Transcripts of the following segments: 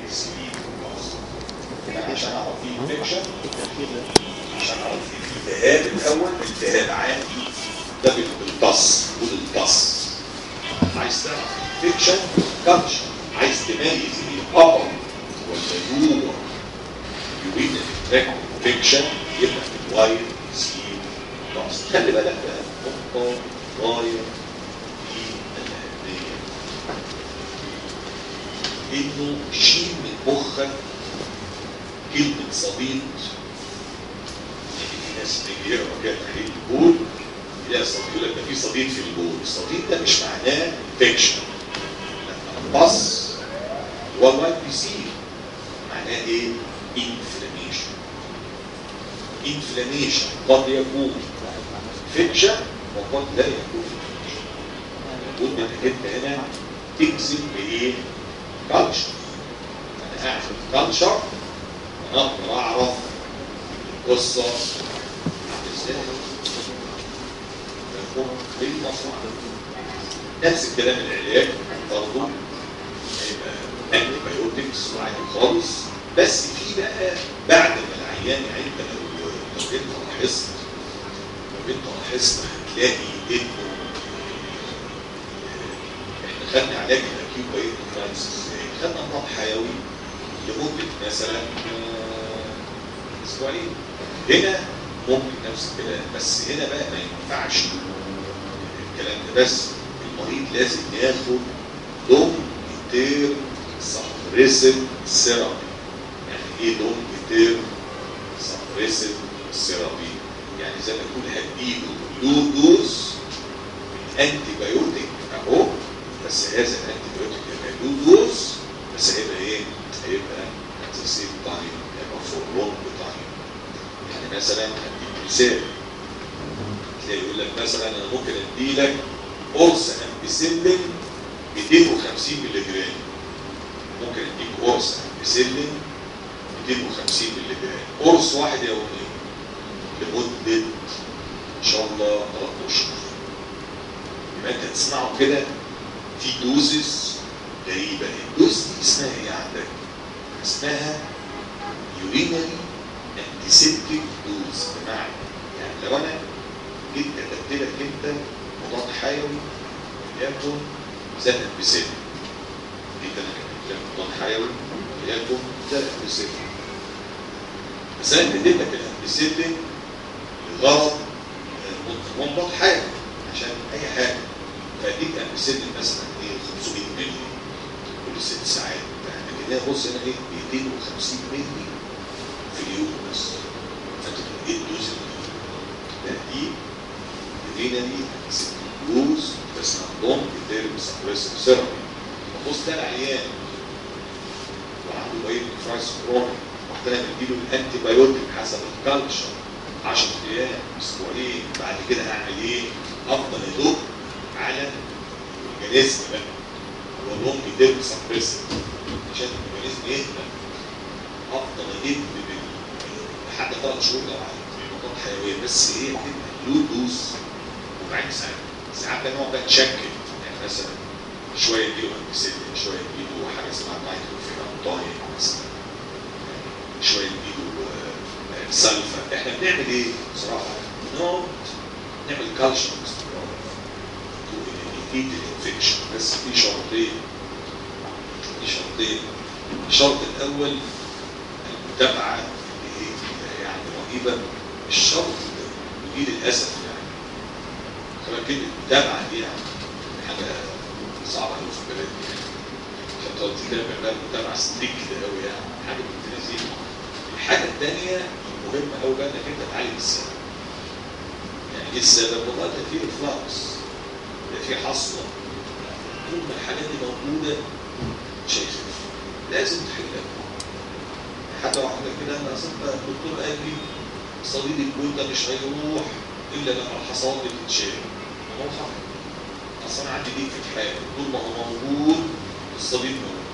سليم عشان اعرف فيه انفكشن عشان اعرف فيه التهاب الاول التهاب عادي ده بالتص والتص عايز تعرف انفكشن كاتشر عايز تميز الابر ولا لور يريد التراك انفكشن يبقى في الواير سليم تص خلي بالك بقى نقطه غايه في الاهميه انه شيل من مخك كلمة صديق يعني في ناس تيجي يقرا كده تحليل البول يلاقي صديق يقول لك ده في صديق في البول الصديق ده مش معناه انفكشن لا بص هو الوايت بي سي معناه ايه؟ انفلاميشن انفلاميشن قد يكون انفكشن وقد لا يكون انفكشن يكون انك انت هنا تجزم بايه؟ كالتشر انا قاعد في الكالتشر انا اقدر اعرف القصه ازاي مفهوم ايه المصنع نفس الكلام العلاج برضه هيبقى انتي بايوتكس وعادي خالص بس في بقى بعد ما العيان يعني انت لو لو انت لاحظت لو انت لاحظت هتلاقي انه احنا خدنا علاج الاكيوت بايوتكس ازاي؟ خدنا نظام حيوي لمدة مثلا آه، اسبوعين هنا ممكن نفس الكلام بس هنا بقى ما ينفعش الكلام ده بس المريض لازم ياخد لونج تير سبريسيف سيرابي يعني ايه لونج تير سبريسيف سيرابي يعني زي ما تكون هديله لو دوز انتي بايوتيك اهو بس هذا الانتي بايوتيك هيبقى له دوز بس هيبقى ايه؟ هيبقى at the same time هيبقى for long time يعني مثلا هديك مثال تلاقي يقول لك مثلا انا ممكن ادي لك قرص امبيسيلين 250 مللي جرام ممكن اديك قرص امبيسيلين 250 مللي جرام قرص واحد يوميا لمده ان شاء الله ثلاث اشهر يبقى انت تسمعه كده في دوزز غريبه الدوز دي اسمها ايه عندك؟ اسمها يورينري انتيسيبتيك دوز بمعنى يعني لو انا جيت كتبت لك انت مضاد حيوي وليكن زي الامبيسيلين جيت انا كتبت لك مضاد حيوي وليكن زي الامبيسيلين بس انا كتبت لك الامبيسيلين لغرض آه، مضاد حيوي عشان اي حاجه فاديك امبيسيلين مثلا ايه 500 مللي كل ست ساعات يعني كده بص هنا ايه 250 مللي في اليوم بس فانت تقول ايه الدوز اللي لا دي ادينا دي دوز بس عندهم بتدرب سبريسيف سيرابي بص ده العيان وعنده بايت فرايس كرونيك رحت انا بديله الانتي بايوتيك حسب الكالتشر 10 ايام اسبوعين بعد كده هعمل ايه؟ افضل ادق على الاورجانيزم بقى هو لهم بيدب سبريسيف عشان الاورجانيزم يهدى افضل ادب بال- لحد ثلاث شهور لو عايز نقاط حيويه بس ايه بتبقى له دوز وبعدين ساعات ساعات بقى نقعد بقى نشكل يعني مثلا شويه يديله امبيسيلين شويه يديله حاجه اسمها مايكروفيرانتاين مثلا شويه يديله آه، سلفا احنا بنعمل ايه بصراحه؟ بنقعد نعمل كالشر باستمرار نتيجه الانفكشن بس في شرطين في شرطين الشرط الاول المتابعه اللي هي يعني رهيبه الشرط ودي للاسف يعني كمان كلمه متابعه دي يعني حاجه صعبه قوي في البلد يعني عشان تقعد تتابع بقى متابعه ستريكت قوي يعني حاجه بنت لذيذه الحاجه الثانيه المهمه قوي بقى انك انت تعالج السبب يعني ايه السبب؟ والله ده في افلاكس ده في حصوه طول ما الحاجات دي موجوده مش هيخف لازم تحلها حتى واحدة كده انا اصلا الدكتور قال لي صليب البول ده مش هيروح الا لما الحصان بتتشال هو صح اصل انا عندي دي في الحال طول ما هو موجود الصليب موجود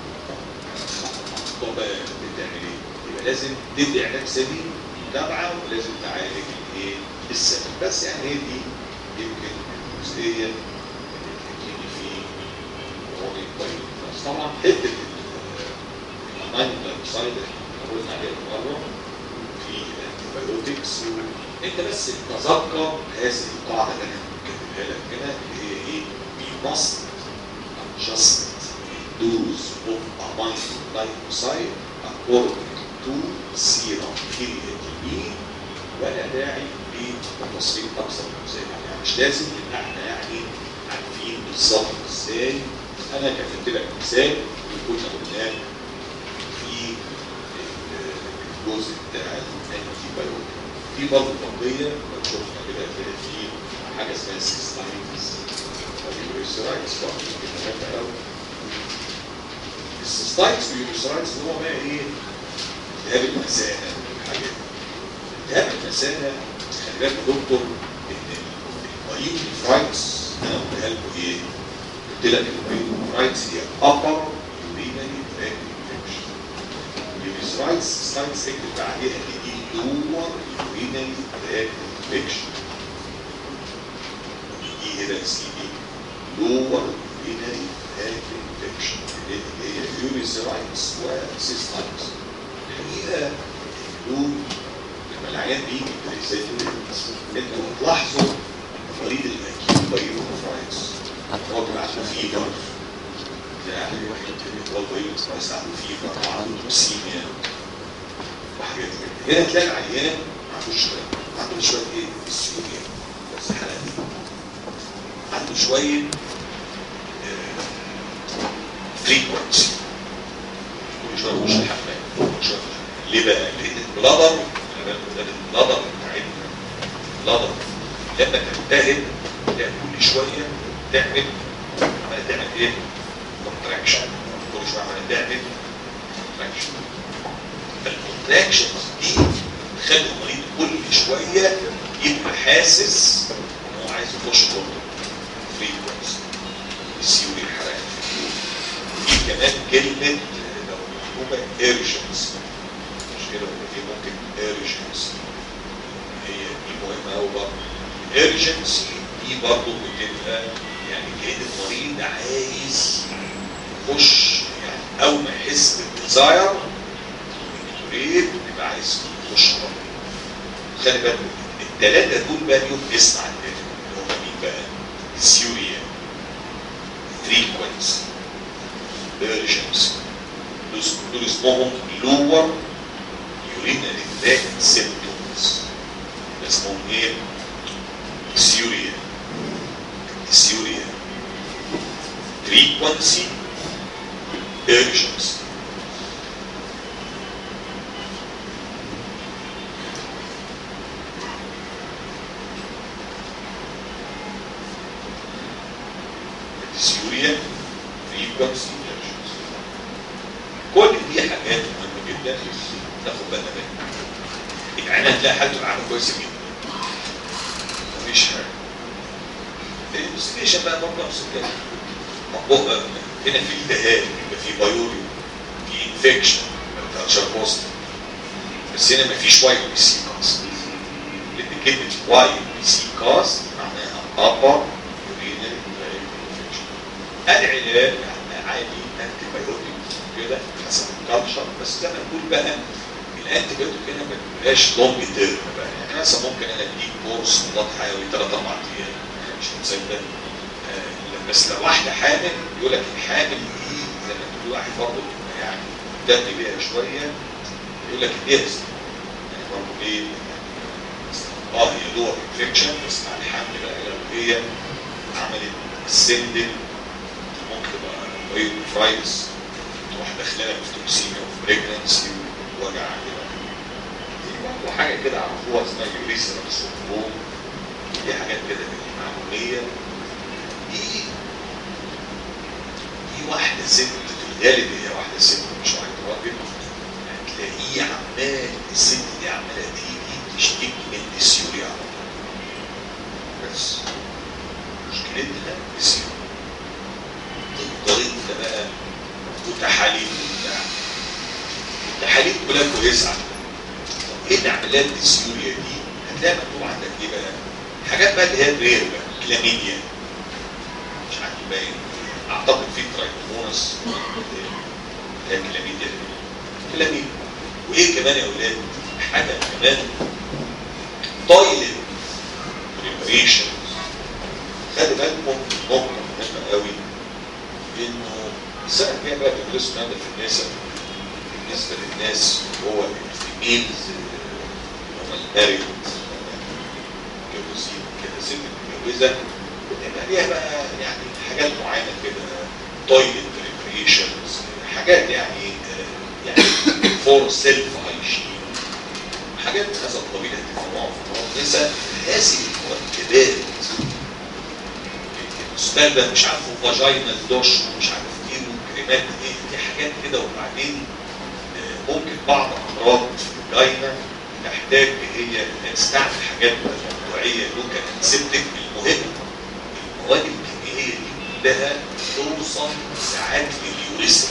طب بتعمل ايه؟ يبقى لازم تدي علاج سليم متابعه ولازم تعالج الايه؟ السبب بس يعني هي دي يمكن الجزئيه اللي بتجيلي في كرونيك بايوتكس طبعا حته الاماين سايد احنا قلنا عليها مره في انتيبيوتكس انت بس تذكر هذه القاعده اللي انا كاتبها لك هنا اللي هي ايه؟ we must adjust the dose of amino glycoside according to serum creatinine ولا داعي للتفاصيل اكثر من ذلك يعني مش لازم ان احنا يعني عارفين بالظبط ازاي انا كتبت لك مثال اللي كنا قلناه في الجزء بتاع الانتي بايوتيك في برضه تطبيقيه لو شفنا كده هتلاقي في حاجه اسمها سيستايتس واليوريسرايتس برضه يمكن مهمه قوي السيستايتس واليوريسرايتس هو بقى ايه؟ التهاب المثانه والحاجات دي التهاب المثانه خلي بالك يا دكتور ان البايوتيفرايتس انا قلتها لكم ايه؟ قلت لك البايوتيفرايتس هي upper urinary tract infection اليوريسرايتس سلايدز اكتب بعديها ان دي لور يورينري تراك انفكشن دي هنا سي دي لور يورينري تراك انفكشن اللي هي يوريسرايتس وسيستايتس الحقيقه اللون لما العيان بيجي ازاي انتوا هتلاحظوا ان مريض الاكيد بايوفرايتس هو بيبقى عنده فيبر يعني هو بايوفرايتس عنده فيبر عنده توكسيميا وحاجات كده هنا تلاقي العيان ما عندوش عنده شويه ايه؟ السوريا بس الحلقه دي عنده شويه فريكونسي كل شويه يخش الحمام كل شويه ليه بقى؟ لان البلادر البلادر بتاعتنا البلادر لما تلتهب تلاقي كل شويه تعمل عماله تعمل ايه؟ كونتراكشن كل شويه عماله تعمل كونتراكشن فالكونتراكشن دي تخلي المريض كل شويه يبقى حاسس ان هو عايز يخش جوه فريكونسي السيوري الحراري في كمان كلمه لو مكتوبه ايرجنسي مش كده ولا في ممكن ايرجنسي هي دي مهمه قوي برضه ايرجنسي دي برضه بتبقى يعني كان المريض عايز يخش يعني اول ما يحس بالديزاير يريد يبقى عايز يخش بره خلي بالك الثلاثه دول بقى ليهم اسم عندنا اللي هم مين بقى؟ السيوريا فريكونسي ايرجنسي دول اسمهم لور يورينري تراك سيمبتومز اسمهم ايه؟ السيوريا السيوريا فريكونسي ايرجنسي السيوريا فريكونسي ايرجنسي كل دي حاجات مهمه جدا ناخد بالنا منها يعني هتلاقي حالته العامه كويسه جدا مفيش حاجه الانفستيجيشن بقى برضه نفس الكلام مطبوع هنا في التهاب يبقى في بايوريو في انفكشن كالتشر بوست بس هنا مفيش واي بي سي كاست لان كلمه واي بي سي كاست معناها ابر يورينري انفكشن العلاج عادي انتي بايوتيك كده حسب الكالتشر بس زي ما نقول بقى الانتي بايوتيك هنا ما بيبقاش لونج تيرم بقى يعني مثلا ممكن انا اديك كورس مضاد حيوي ثلاث اربع ايام مش مصدق آه بس لو واحده حامل يقول لك الحامل دي زي ما تقول واحد برضه يعني مهتم بيها شويه يقول لك اديها يعني برضه ايه اه هي دور انفكشن بس مع الحمل بقى لو هي عملت السندل ممكن تبقى بايو فرايتس تروح داخلها في توكسيميا وفي بريجنسي ووجع كده دي برضه حاجه كده عرفوها اسمها يوريسيرال سندروم دي حاجات كده معموليه دي دي واحده ست في الغالب هي واحده ست مش واحد راجل هتلاقيه عمال الست دي عماله تيجي تشتكي من السيوري على طول بس مشكلتها السيوري تفضل انت بقى وتحاليل وبتاع التحاليل كلها كويسه طب ايه العمليات السيوريا دي؟ هتلاقي مكتوب عندك ايه بقى؟ حاجات بقى اللي هي الرير بقى كلاميديا مش عارف باين اعتقد في ترايكومونس اللي هي كلاميديا كلامي وايه كمان يا اولاد حاجه كمان تويلت بريبريشنز خلي بالكم نقطه مهمه قوي انه السنه الجايه بقى بيدرسوا الكلام ده في النساء بالنسبه للناس هو الفيميلز هم الماريد متجوزين كده ست متجوزه بتبقى ليها بقى يعني حاجات معينه كده تويلت بريبريشنز حاجات يعني آه، يعني فور سيلف هايجين حاجات هذا القبيل هتفهموها في موضوع النساء هذه المركبات المستخدم مش عارف فاجينال دوش ومش عارف ايه وكريمات ايه دي حاجات كده وبعدين آه، ممكن بعض امراض الجاينه تحتاج هي إنها تستعمل حاجات موضوعيه لوكال انسبتك المهم المواد الكيميائيه دي كلها توصل ساعات لليوريثرا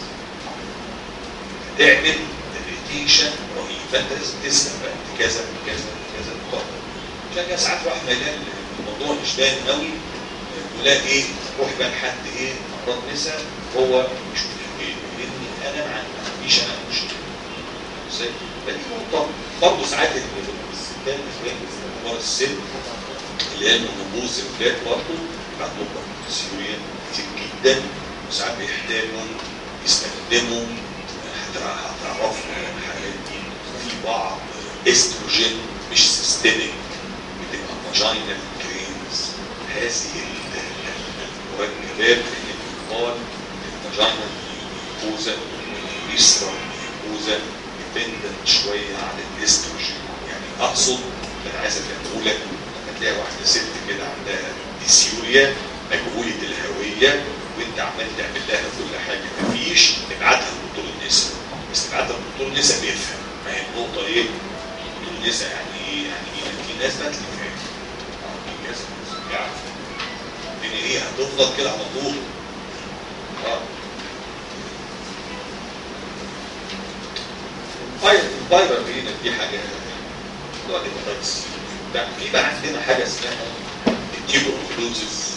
تعمل ريتيشن رهيب فانت لازم تسال بقى في كذا في كذا في كذا طب عشان كده ساعات واحد ما يلاقي الموضوع مش باين قوي ولا ايه روح بقى لحد ايه امراض نساء هو يشوف ايه لان انا ما عنديش انا مشكله ازاي؟ فدي نقطه برضه ساعات الستات بالنسبه كبار السن اللي هي النبوذ الولاد برضه عندهم سيوريا كتير جدا وساعات بيحتاجوا يستخدموا هتع- هتعرفوا الحاجات دي في بعض استروجين مش سيستميك بتبقى فاجينال كريمز هذه ال- ال- المركبات اللي بتقال الفاجينال ميوكوزا واليسرا ميوكوزا ديبندنت شويه على الاستروجين يعني اقصد اللي انا عايز افهمه لك لما تلاقي واحده ست كده عندها ديسيوريا مجهوله الهويه وانت عمال تعمل لها كل حاجه مفيش ابعتها لدكتور النساء بس تبعتها لدكتور النساء بيفهم ما هي النقطه ايه؟ دكتور النساء يعني ايه؟ يعني ايه؟ في ناس بقى تلاقي فاهم اه في ناس يعرف لان هي هتفضل كده على طول اه فاير الفايبر هنا دي حاجه نوع الهيباتايتس ده في بقى عندنا حاجه اسمها التيوبروكلوزس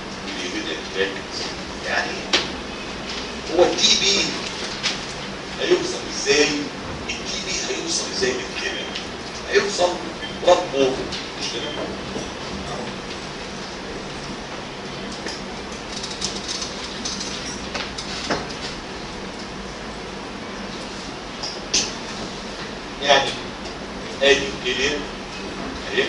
يعني هو التي بي هيوصل ازاي التي بي هيوصل ازاي للكلى هيوصل ربه مش كده يعني ادي الكليه اهي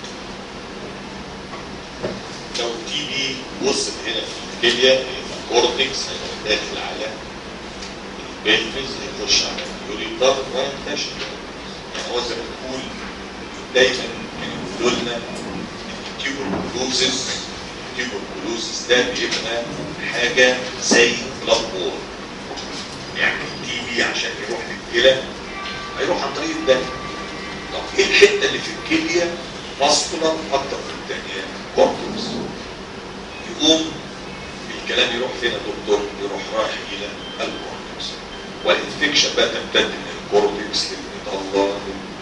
لو التي بي وصل هنا في الكليه يبقى الكورتكس هيبقى داخل على البلفز هيخش على اليوريتر وينتشر يعني هو زي ما بنقول دايما كانوا يقولوا لنا التيوبركلوزس التيوبركلوزس ده بيبقى حاجه زي بلاد بور يعني التي بي عشان يروح للكلى هيروح عن طريق الدم طب ايه الحته اللي في الكليه ماسكولار اكتر من الثانيه كورتكس يقوم الكلام يروح فين يا دكتور يروح رايح الى الكورتكس والانفكشن بقى تمتد من الكورتكس للمضله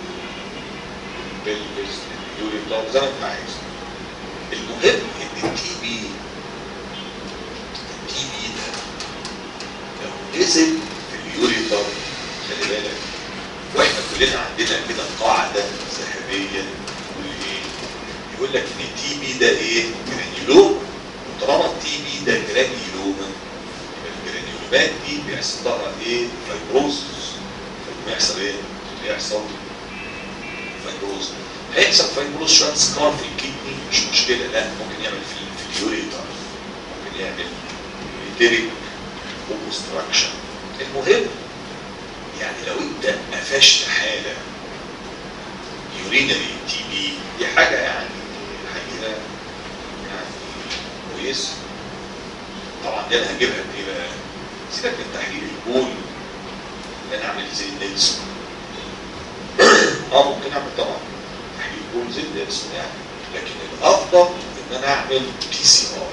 للبلفس لليوريتر زي ما انت عايز المهم ان التي بي التي بي ده لو نزل في اليوريتر خلي بالك واحنا كلنا عندنا كده قاعده ذهبيه تقول ايه؟ يقول لك ان التي بي ده ايه؟ جرانيولوم وطالما التي بي ده جرانيولوما يبقى الجرانيولومات دي بيحصل لها ايه؟ فايبروزس بيحصل ايه؟ بيحصل فايبروز هيحصل فايبروز شويه سكار في الكدني مش مشكله لا ممكن يعمل في في اليوريتر ممكن يعمل يترك اوبستراكشن المهم يعني لو انت قفشت حاله يورينري تي بي دي حاجه يعني الحقيقه يعني كويسه طبعا دي انا هجيبها بايه بقى؟ سيبك من تحليل البول ان انا اعمل زي نيلسون اه ممكن اعمل طبعا تحليل البول زي نيلسون يعني لكن الافضل ان انا اعمل بي سي ار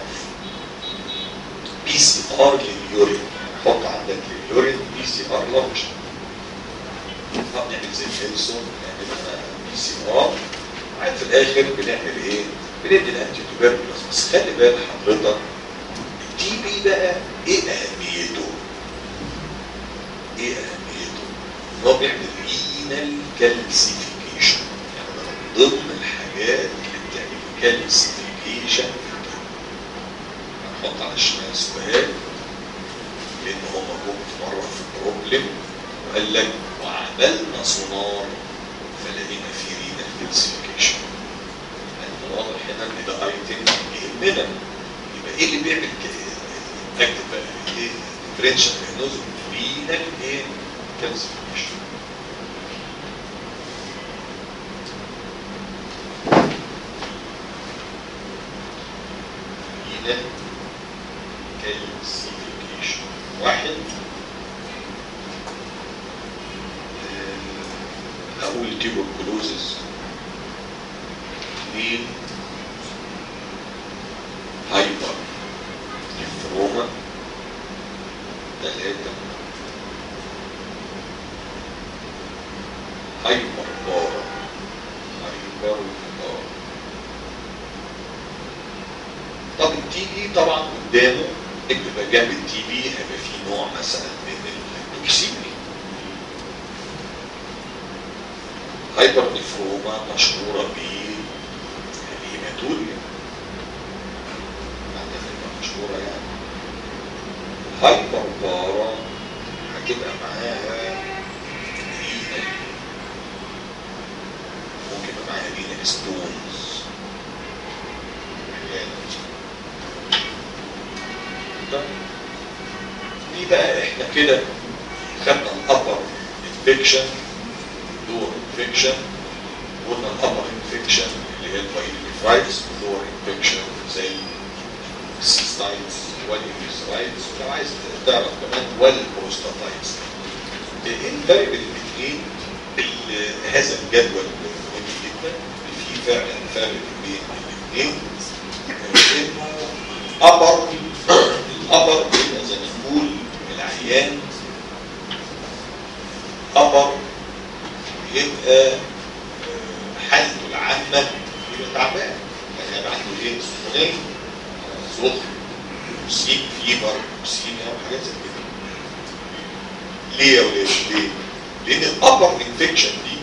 بي سي ار لليورين حط عندك اليورين بي سي ار لارج طب نعمل زي نيلسون نعمل بي سي ار وبعدين في الاخر بنعمل ايه؟ بندي الانتي توبركلوز بس خلي بالك حضرتك التي بي بقى ايه اهميته؟ ايه اهميته؟ ان هو بيعمل رينال كالسيفيكيشن يعني ده من ضمن الحاجات اللي بتعمل كالسيفيكيشن هنحط على الشمال سؤال لان هم جم في مره في بروبلم وقال لك وعملنا سونار فلقينا في رينال كالسيفيكيشن يعني واضح هنا ان ده ايتم يهمنا يبقى ايه اللي بيعمل كده؟ اكتب بقى ايه ديفرنشال دايجنوز رينال ايه كالسيفيكيشن رينال كالسيفيكيشن واحد آه، اول تيبركلوزز اثنين هايبر نفروما ثلاثة هايبر بارا هايبر بارا طب التي بي طبعا قدامه اكتب جنب التي بي هيبقى فيه نوع مثلا من التوكسيمي هايبر نفروما مشهورة ب الهيماتوريا مشهورة يعني هايبر بارا هتبقى معاها رينا ممكن يبقى معاها رينا ستونز دي بقى احنا كده خدنا الابر انفكشن دور انفكشن قلنا الابر انفكشن اللي هي الفايلوفرايتس ودور انفكشن زي السيستايتس والإيفيسرايتس ولو عايز تعرف كمان والبروستاتايتس ايه الفرق بين الاثنين هذا الجدول مهم جدا في فعلا فرق بين الاثنين انه ابر الابر بيبقى زي ما نقول العيان ابر يبقى حالته العامه يبقى تعبان يعني يبقى عنده ايه سخونيه صوت سيك فيبر سينا وحاجات زي كده ليه يا ولاد ليه؟ لان الابر انفكشن دي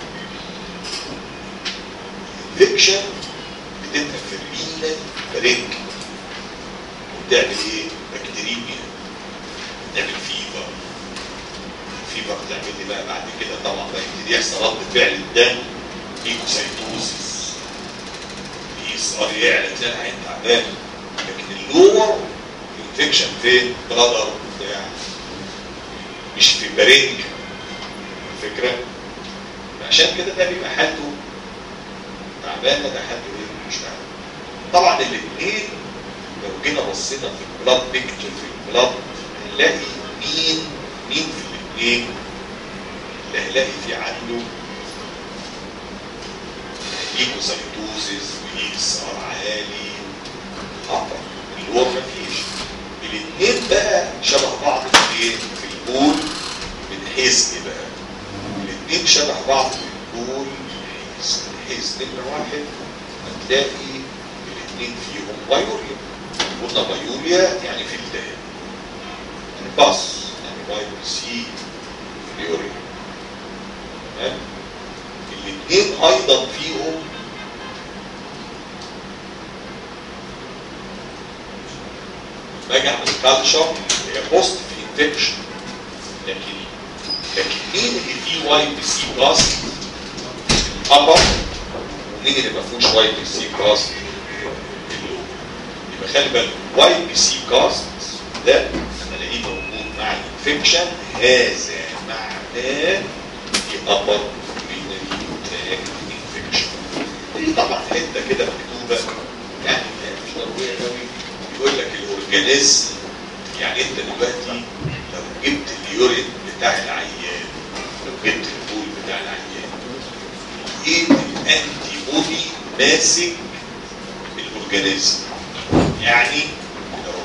انفكشن بتبقى في الرينا برينك وبتعمل ايه؟ بكتيريميا بتعمل فيبر فيبر تعمل لي بقى بعد كده طبعا بقى يبتدي يحصل رد فعل الدم ايكوسايتوزيس يصغر يعلى تلاقي العين تعبان لكن اللور انفكشن فين؟ بلادر بتاع مش في برينج الفكره عشان كده ده بيبقى حالته تعبان ده حالته ايه؟ مش تعبان طبعا الاثنين لو جينا بصينا في البلاد بيكتشر في البلاد هنلاقي مين مين في الاثنين اللي هنلاقي في عنده ليكوسايتوزيس وايس ار عالي خطر اللي هو مفيش الاثنين بقى شبه بعض في ايه؟ في البول من حيث ايه بقى؟ الاثنين شبه بعض في البول من حيث من حيث نمره واحد هتلاقي الاثنين فيهم بايوريا قلنا بايوريا يعني في الدهن يعني باص يعني بايوريا سي يوريا تمام الاثنين ايضا فيهم باجي اعمل كالتشر هي بوست في انفكشن لكن لكن مين اللي فيه واي بي سي بلس ابر ومين اللي ما فيهوش واي بي سي بلس يبقى خلي بالك واي بي سي كاست ده انا الاقيه موجود مع الانفكشن هذا معناه في ابر انفكشن دي طبعا حته كده مكتوبه يعني مش ضروريه قوي يقول لك الاورجانيزم يعني انت دلوقتي لو جبت اليورين بتاع العيان لو جبت البول بتاع العيان ايه الانتي بودي ماسك الاورجانيزم يعني لو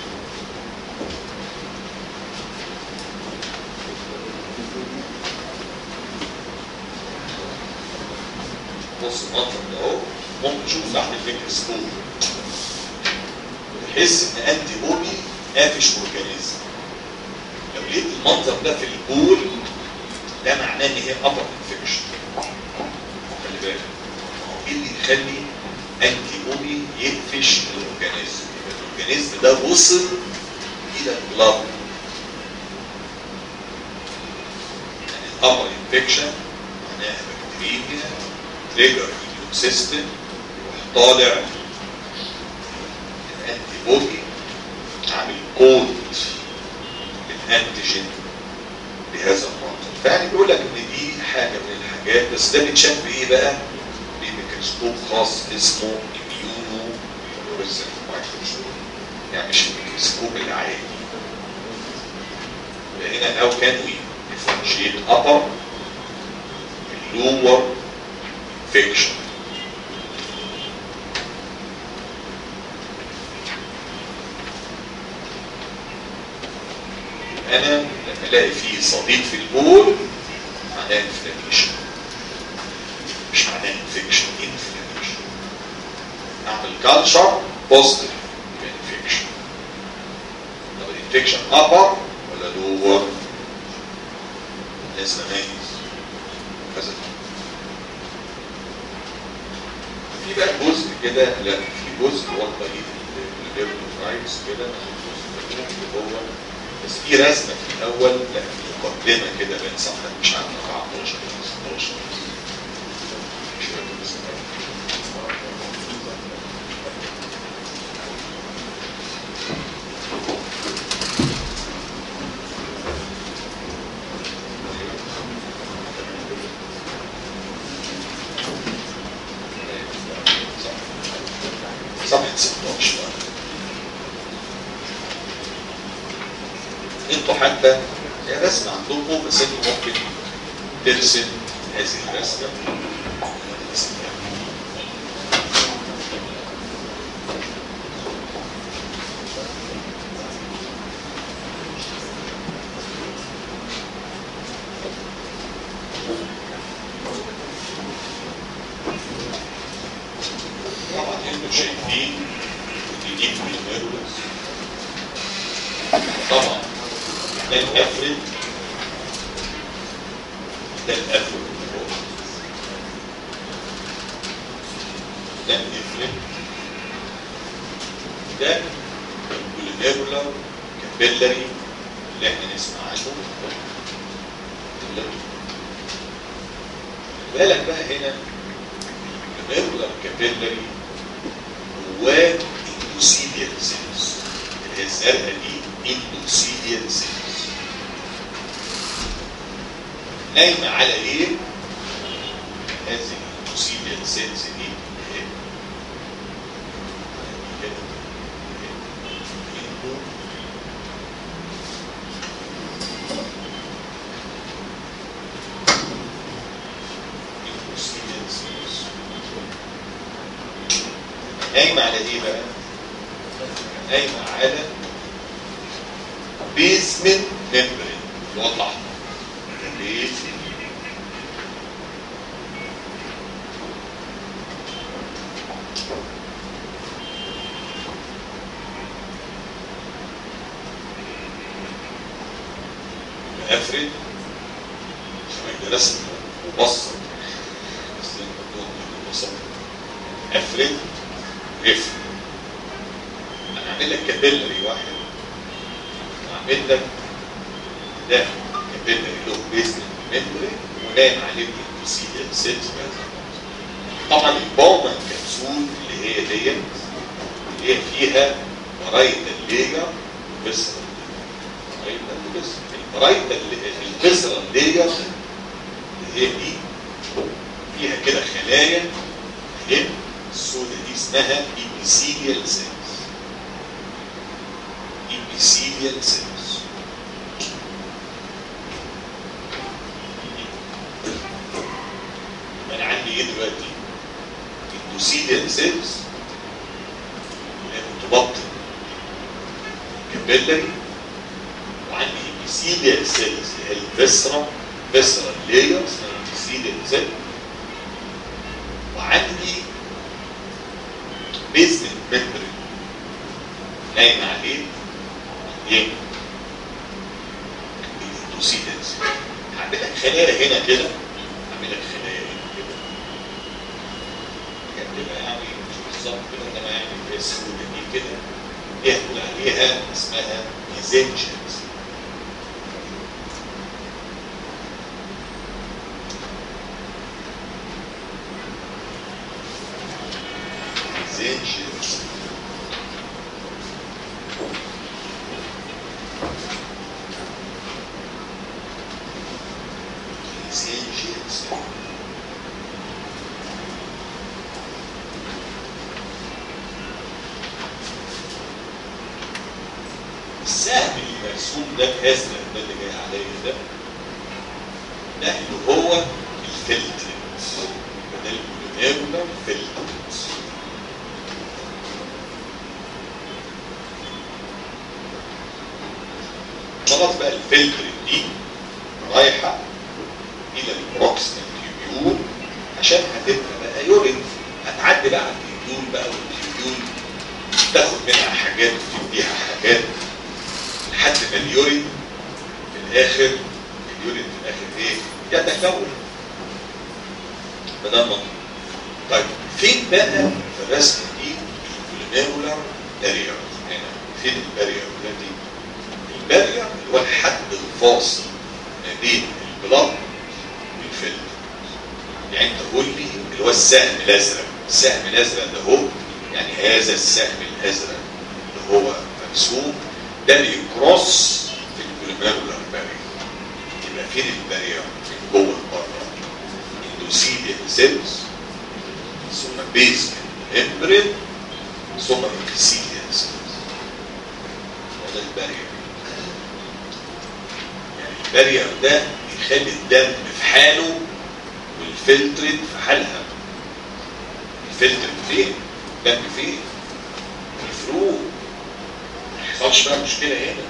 بص المنظر ده اهو ممكن تشوف تحت الفكر سكوب تحس ان انتي بودي قافش اورجانيزم لو لقيت المنظر ده في البول ده معناه ان هي ابر انفكشن خلي بالك ايه اللي يخلي انتي بودي يقفش الاورجانيزم الاورجانيزم ده وصل الى البلاد يعني الابر انفكشن معناها بكتيريا تريجر اليوم سيستم يروح طالع الانتي بودي عامل كود الانتيجين بهذا المنطق فيعني بيقول لك ان دي حاجه من الحاجات بس ده بيتشاف بايه بقى؟ بميكروسكوب خاص اسمه اميونو فلوريسنت مايكروسكوب يعني مش الميكروسكوب العادي هنا how can we differentiate upper lower infection انا لما الاقي فيه صديد في البول معناه انفلاميشن مش معناه انفكشن انفلاميشن اعمل كالتشر بوزيتيف يبقى انفكشن طب الانفكشن ابر ولا لور لازم اميز كذا في بقى جزء كده لا في جزء واضح الليبروفايتس كده جزء اللي هو بس في رسمه في الاول لا في مقدمه كده بين صفحه مش عارف 14 ولا 16 مش فاكر اسمها صفحة 16 انتوا حتى هي رسمة عندكم بس انتوا ممكن ترسم هذه الرسمة طبعا انتوا شايفين ان دي بالميرولس طبعا ده الافرد ده الافرد ده الافرد ده البولينيرولار كابيلاري اللي احنا نسمع عنه بالك بقى هنا البولينيرولار كابيلاري جواه اندوسيليال سيلز اللي هي الزرقاء دي اندوسيليال سيلز نايمة على ايه؟ هذه الاندوسيليال سيلز دي اهي. كده. اندو اندوسيليال سيلز نايمة على ايه بقى؟ نايمة على بيسمنت ممبرين اللي هو الاحمر بيسمنت افرد شوية رسم مبسط بس الموضوع مبسط افرد رف انا اعمل لك كابيلري واحد واعمل لك ده كابيلري له بيزن ممبري ونايم عليه الانتوسيديال سيلز طبعا البوما الكبسول اللي هي ديت اللي هي فيها برايتال ليجر بس برايتال بس البرايتال البذره ليجر اللي هي دي فيها كده خلايا اهي السوداء دي اسمها epithelial cells epithelial cells انا عندي ايه دلوقتي endothelial cells اللي هي متبطن كابيلاري وعندي epithelial cells اللي هي الفيسرا فيسرا لاير اسمها epithelial cell وعندي بيزمنت ممبرين نايم عليه ايه؟ الانتوسيدنس هعمل لك خلايا هنا كده هعمل لك خلايا هنا كده كانت تبقى يعني مش بالظبط كده انما يعني في السهوله دي كده دي هتقول عليها اسمها ميزنجنز ميزنجنز ميزنجنز السهم اللي مرسوم ده الازرق ده اللي جاي عليا ده ده اللي هو الفلتر ده البوليميرولار فلتر خلاص بقى الفلتر دي رايحه الى البروكسيمال تيوبيول عشان هتبقى بقى يورين هتعدي بقى على التيوبيول بقى والتيوبيول تاخد منها حاجات وتديها حاجات لحد ما اليورين في الاخر اليورين في الاخر ايه؟ يتكون فده المطلوب طيب فين بقى في الرسمه دي البوليميرولار بارير هنا فين البارير دي؟ البارير اللي هو الحد الفاصل ما بين البلاد والفيلم يعني انت قول لي اللي هو السهم الازرق السهم الازرق ده هو يعني هذا السهم الازرق اللي هو مرسوم ده بيكروس في البوليميرولار بارير يبقى فين البارير من جوه بره اندوثيليال سيلز ثم بيز ممبرين ثم epithelial سيلز وده البارير يعني البارير ده بيخلي الدم في حاله والفلترت في حالها الفلتر فين؟ الدم فين؟ في الفروق ما يحصلش بقى مشكله هنا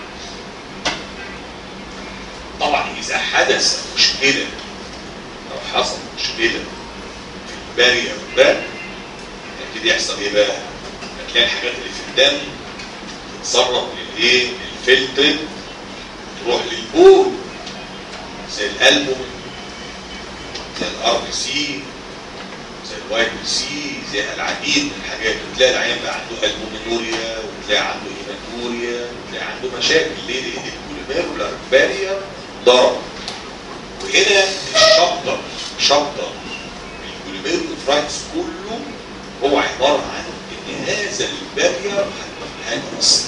طبعا اذا حدث مشكله او حصل مشكله في البارير ده يبتدي يحصل ايه بقى؟ هتلاقي الحاجات اللي في الدم تتسرب للايه؟ الفلتر تروح للبول زي الالبوم زي الار بي سي زي الواي بي سي زي العديد من الحاجات وتلاقي العيان بقى عنده البومينوريا وتلاقي عنده هيماتوريا وتلاقي عنده مشاكل ليه؟ لان البوليميرولار بارير ضرب وهنا الشابتر شابتر البوليميرولوفرايتس كله هو عباره عن ان هذا البارير هيتأثر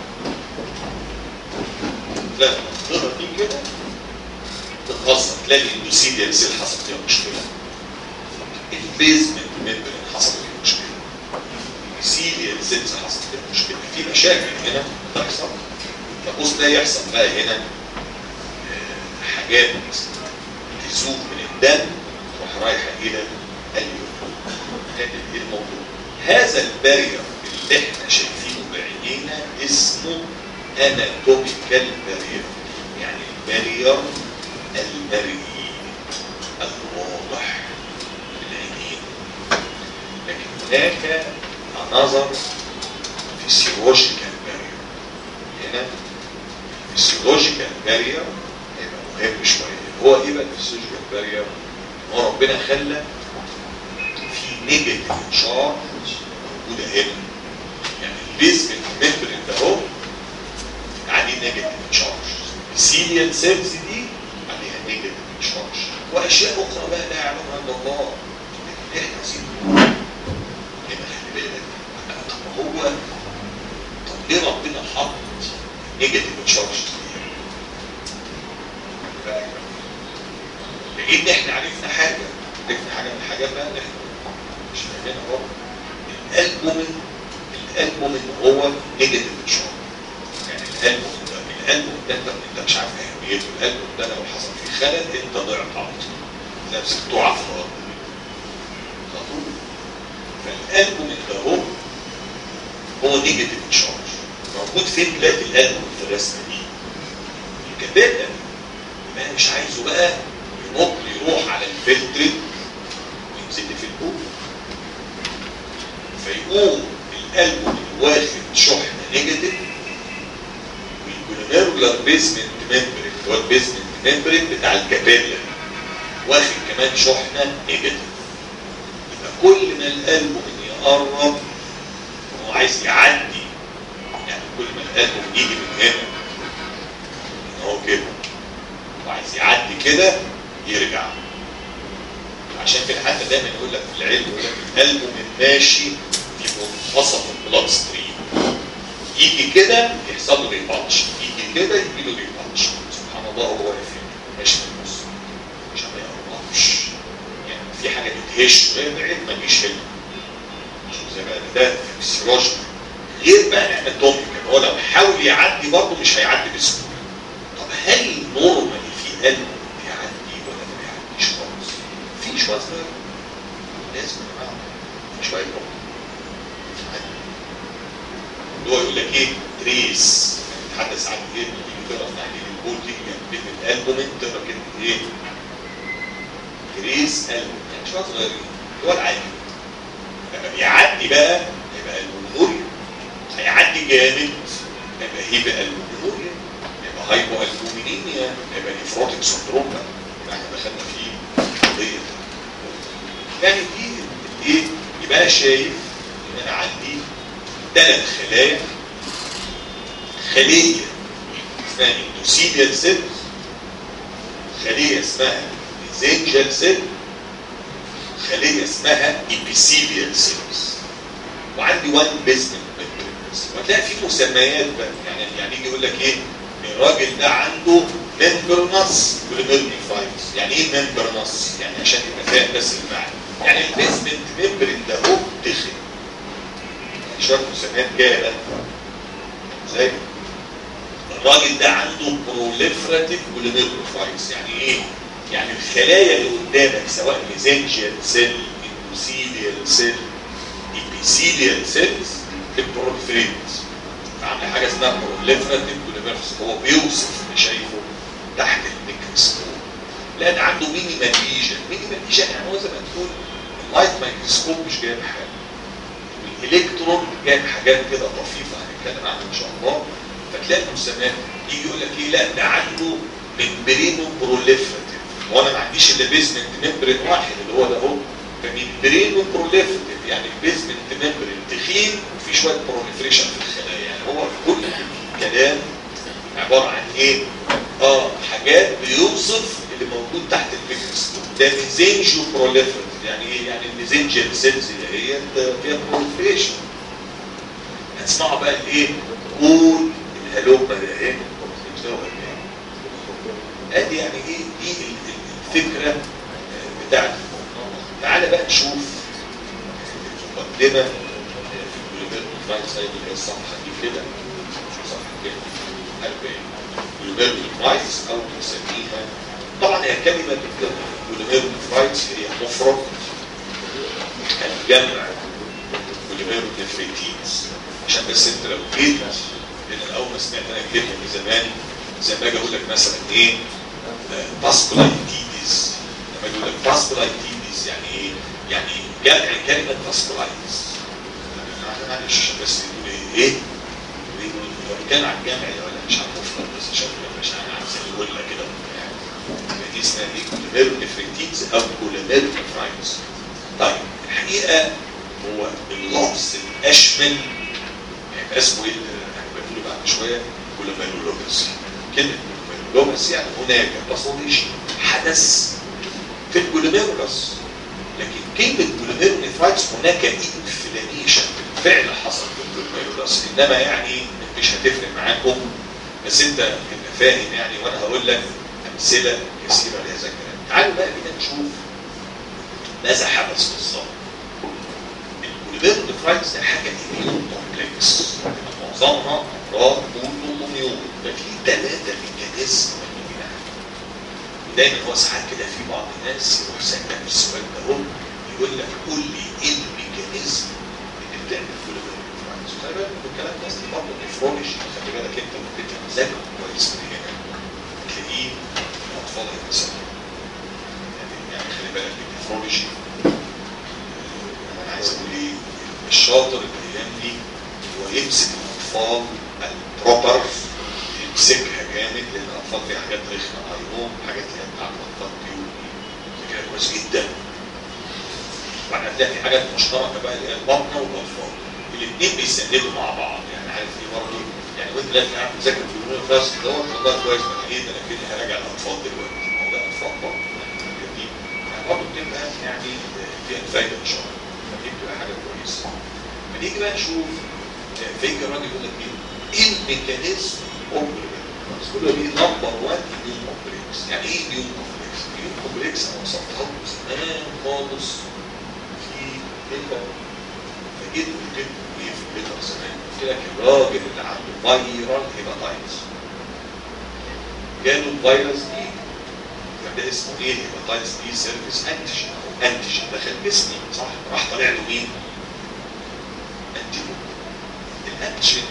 تلاقي المنطقه دي كده تتأثر تلاقي الاندوثيليال سيل حصل فيها مشكله البيزمنت ممبرين حصل فيه مشكله السيليال سيلز حصل فيها مشكله في مشاكل هنا بتحصل فبص ده يحصل بقى هنا آه، حاجات تزوج من الدم تروح رايحه الى اليوم هذا ايه الموضوع هذا البارير اللي احنا شايفينه بعينينا اسمه اناتوميكال بارير يعني البارير المرئي الواضح بالعينين لكن هناك نظر فيسيولوجيكال بارير هنا الفيسيولوجيكال بارير هيبقى مهم شويه هو ايه بقى الفيسيولوجيكال بارير؟ هو ربنا خلى في نيجاتيف تشارج موجوده هنا يعني البيزمنت ممبرين ده اهو عليه نيجاتيف تشارج السيليال سيلز دي عليها نيجاتيف تشارج واشياء اخرى بقى لا يعلمها الا الله لكن احنا عايزين نقول يبقى خلي بالك طب هو طب ليه ربنا حط نيجاتيف تشارج لان احنا عرفنا حاجه عرفنا حاجه من الحاجات بقى اللي احنا مش فاهمينها برضه الالبومين الالبومين هو نيجاتيف تشارج يعني الالبومين ده الالبومين ده انت انت مش عارف اهميته الالبومين ده لو حصل فيه خلل انت ضعت على طول نفسك تقع في الارض على طول فالالبومين ده هو هو نيجاتيف تشارج موجود فين دلوقتي الالبومين في الرسمه دي؟ الكباتة ما انا مش عايزه بقى ينط يروح على الفلتر وينزل لي في البول فيقوم القلب واخد شحنه نيجاتيف والجلوميرولار بيزمنت ممبر اللي هو البيزمنت الممبرين بتاع الكابيلا واخد كمان شحنه نيجاتيف يبقى كل ما القلب من يقرب هو عايز يعدي يعني كل ما القلب يجي من هنا اهو كده وعايز يعدي كده يرجع عشان كده حتى دايما يقول لك في العلم يقول لك القلب من ماشي في منتصف البلاد ستريم يجي كده يحصل له ريباتش يجي كده يجي له ريباتش سبحان الله هو واقف ماشي في النص عشان ما يقربش يعني في حاجه بتهش وهي بعيد ما تجيش هنا شوف زي ما ده فيسيولوجي غير بقى نعمل توميك هو لو حاول يعدي برضه مش هيعدي بسهوله طب هل نورمالي في قلب بيعدي ولا ما بيعديش خالص؟ في شويه صغيره لازم يا جماعه في شويه برضه اللي هو يقول لك ايه تريس نتحدث عن ايه تيجي تقرا في تحليل البول تيجي جنب الالبومين تقرا كلمه ايه تريس البوم يعني شويه صغيرين اللي هو العادي لما بيعدي بقى يبقى البلمونوريا هيعدي جامد يبقى هيبقى البلمونوريا يبقى هايبو البومينيميا يبقى نيفروتيك سندروم بقى يبقى احنا دخلنا في قضيه يعني دي ايه يبقى انا شايف ان انا عندي ثلاث خلايا خليه اسمها اندوسيليال سيلز خليه اسمها ميزنجال سيل خليه اسمها ايبيثيليال سيلز وعندي وان بيزمنت وهتلاقي في مسميات بقى يعني يعني يجي يقول لك ايه الراجل ده عنده ممبرنس والميرنيفايتس يعني ايه ممبرنس يعني عشان تبقى فاهم بس المعنى يعني البيزمنت ممبرين ده هو تخن شويه مسميات جايه بقى ازاي الراجل ده عنده بروليفراتيف بوليميروفايتس يعني ايه يعني الخلايا اللي قدامك سواء ميزنجيال سيل اندوثيليال سيل ايبيثيليال سيلز البروليفريت عامله حاجه اسمها بروليفراتيف بوليميروفايتس هو بيوصف اللي شايفه تحت الميكروسكوب لان عنده مينيمال ليجن مينيمال ليجن يعني هو زي ما تقول اللايت مايكروسكوب مش جايب حاجه الالكترون جايب حاجات كده طفيفه هنتكلم عنها ان شاء الله فتلاقي المسميات يجي يقول لك ايه لا ده عنده ممبرينو بروليفراتيف وانا ما عنديش الا بيزمنت ممبرين واحد اللي هو ده اهو فممبرينو بروليفراتيف يعني البيزمنت ممبرين تخين وفي شويه بروليفريشن في الخلايا يعني هو كل الكلام عباره عن ايه؟ اه حاجات بيوصف اللي موجود تحت الميكروسكوب ده ميزنجو بروليفراتيف يعني ايه؟ يعني الميزنجيال سيلز اللي هي فيها بروليفريشن هتسمعوا بقى الايه؟ كل الهلومه ده ايه؟ ادي يعني ايه دي الفكره بتاعت تعالى بقى نشوف المقدمه في البوليمير سايد اللي هي الصفحه دي كده صفحه كده 40 بوليمير فرايز او نسميها طبعا هي كلمه بوليمير فرايز هي مفرد الجمع بوليمير نفريتينز عشان بس انت لو جيت لان اول ما سمعت انا الكلمه دي زمان زي ما اجي اقول لك مثلا ايه باسكولايتيديز لما اجي اقول لك باسكولايتيديز يعني ايه؟ يعني جمع كلمه باسكولايتس معلش بس يقول ايه؟ ايه؟ كان على الجمع ولا مش على المفرد بس عشان مش عارف يقول لك كده يعني دي اسمها ايه؟ كوليمير نفريتيدز او كوليمير نفرايتس طيب الحقيقه هو اللفظ الاشمل هيبقى اسمه ايه؟ هنقوله بعد شويه كوليميرولوجيس كلمه كوليميرولوجيس يعني هناك باثولوجي حدث في الكوليميرولوس لكن كلمه كوليميرونيفرايتس هناك انفلاميشن بالفعل حصل في الكوليميرولوس انما يعني مش هتفرق معاكم بس انت تبقى فاهم يعني وانا هقول لك امثله كثيره لهذا الكلام تعالوا بقى بينا نشوف ماذا حدث بالظبط الكوليميرونيفرايتس ده حاجه ايميون كومبلكس معظمها امراض اوتوميون ففي ثلاثه ميكانيزم دايما هو ساعات كده في بعض الناس يروح سألك في السؤال ده هو يقول لك قول لي ايه الميكانيزم اللي بتعمل كوليميرونيفرايتس خلي بالك من الكلام ده اصل برضه نفرولوجي خلي بالك انت ممكن تمزجه كويس من هنا تلاقيه الاطفال هيتسموا يعني يعني خلي بالك من النفرولوجي انا عايز اقول ايه الشاطر الايام دي هو يمسك الاطفال البروبر يمسكها جامد لان الاطفال فيها حاجات رخمه ايوم حاجات اللي هي بتاعت الاطفال دي كده كويس جدا وبعدين هتلاقي في حاجات مشتركه بقى اللي هي البطنه والاطفال الاثنين بيسندوا مع بعض يعني عارف ايه برضه يعني وانت لازم قاعد تذاكر في اليوم الخاص دوت والله كويس انا ايه ده انا كده هراجع الاطفال دلوقتي ما هو ده اطفال برضه يعني دي يعني برضه بتبقى يعني فيها فايده ان شاء الله فدي بتبقى حاجه كويسه فنيجي بقى نشوف فيجي الراجل يقول لك ايه ايه الميكانيزم اوف كل دي نمبر 1 اميون كومبلكس يعني ايه اميون كومبلكس؟ اميون كومبلكس انا وصفتها لكم زمان خالص في الليفر فجيت قلت لكم ايه في الليفر زمان قلت لك الراجل اللي عنده فايرال هيباتايتس جاله الفيروس دي فده اسمه ايه هيباتايتس دي سيرفيس انتيجين او انتيجين دخل جسمي صح راح طالع له مين؟ انتيجين الانتيجين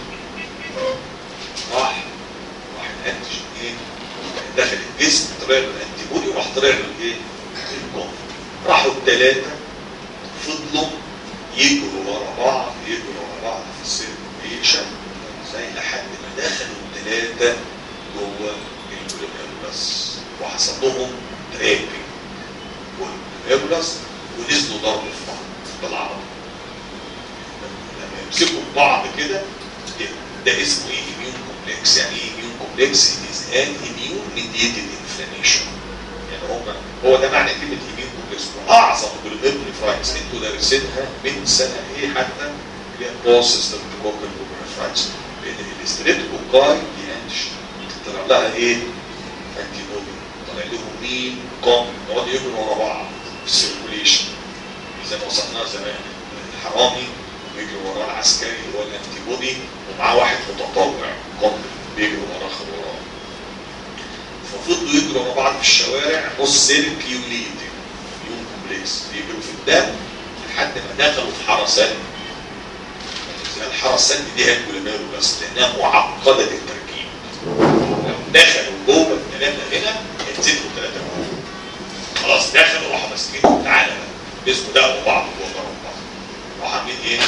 راح راح الانتيجين ايه دخل الجسم طلع له الانتيبودي وراح طلع له الايه الكون راحوا الثلاثه فضلوا يجروا ورا بعض يجروا ورا بعض في السيركيشن زي لحد ما دخلوا الثلاثه جوه الكوليميرولس وحصل لهم ترابي والكوليميرولس ونزلوا ضرب في بعض بالعربي لما يمسكوا بعض كده ده اسمه ايه اميون كومبلكس يعني ايه اميون كومبلكس از ان اميون ميديتد انفلاميشن يعني هو هو ده معنى كلمه اميون كومبلكس واعظم جلوميروليفرايتس انتوا دارسينها من سنه ايه حتى اللي هي بوسس ستريبتوكوكال جلوميروليفرايتس لان الاستريبتوكوكاي دي انتش طلع لها ايه؟ انتي بودي طلع لهم مين؟ كوم يقعدوا يجروا ورا بعض في السيركوليشن زي ما وصلناها زمان الحرامي بيجري وراه العسكري اللي هو الانتي بودي ومعاه واحد متطوع قنبل بيجري وراه خد وراه ففضلوا يجروا ورا بعض في الشوارع نص سيركيوليت يوم كومبلكس يجروا في الدم لحد ما دخلوا في حرسان الحرسان دي هي الكوليميرولس لانها معقده التركيب لو دخلوا جوه الثلاثه هنا ينزلوا ثلاثه جوه خلاص دخلوا راحوا ماسكين تعالى بقى جسمه دقوا بعض جوه ضربوا بعض راحوا عاملين ايه؟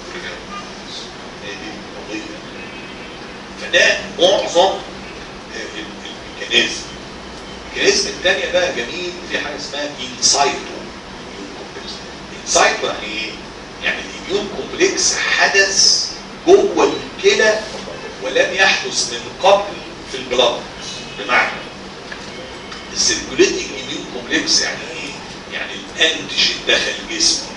هي دي القضيه فده معظم الميكانيزم الميكانيزم الثانيه بقى جميل في حاجه اسمها انسايتو انسايتو يعني ايه؟ يعني الاميون كومبلكس حدث جوه الكلى ولم يحدث من قبل في البلاد بمعنى السيركوليتنج اميون كومبلكس يعني ايه؟ يعني الانتيجين دخل جسمي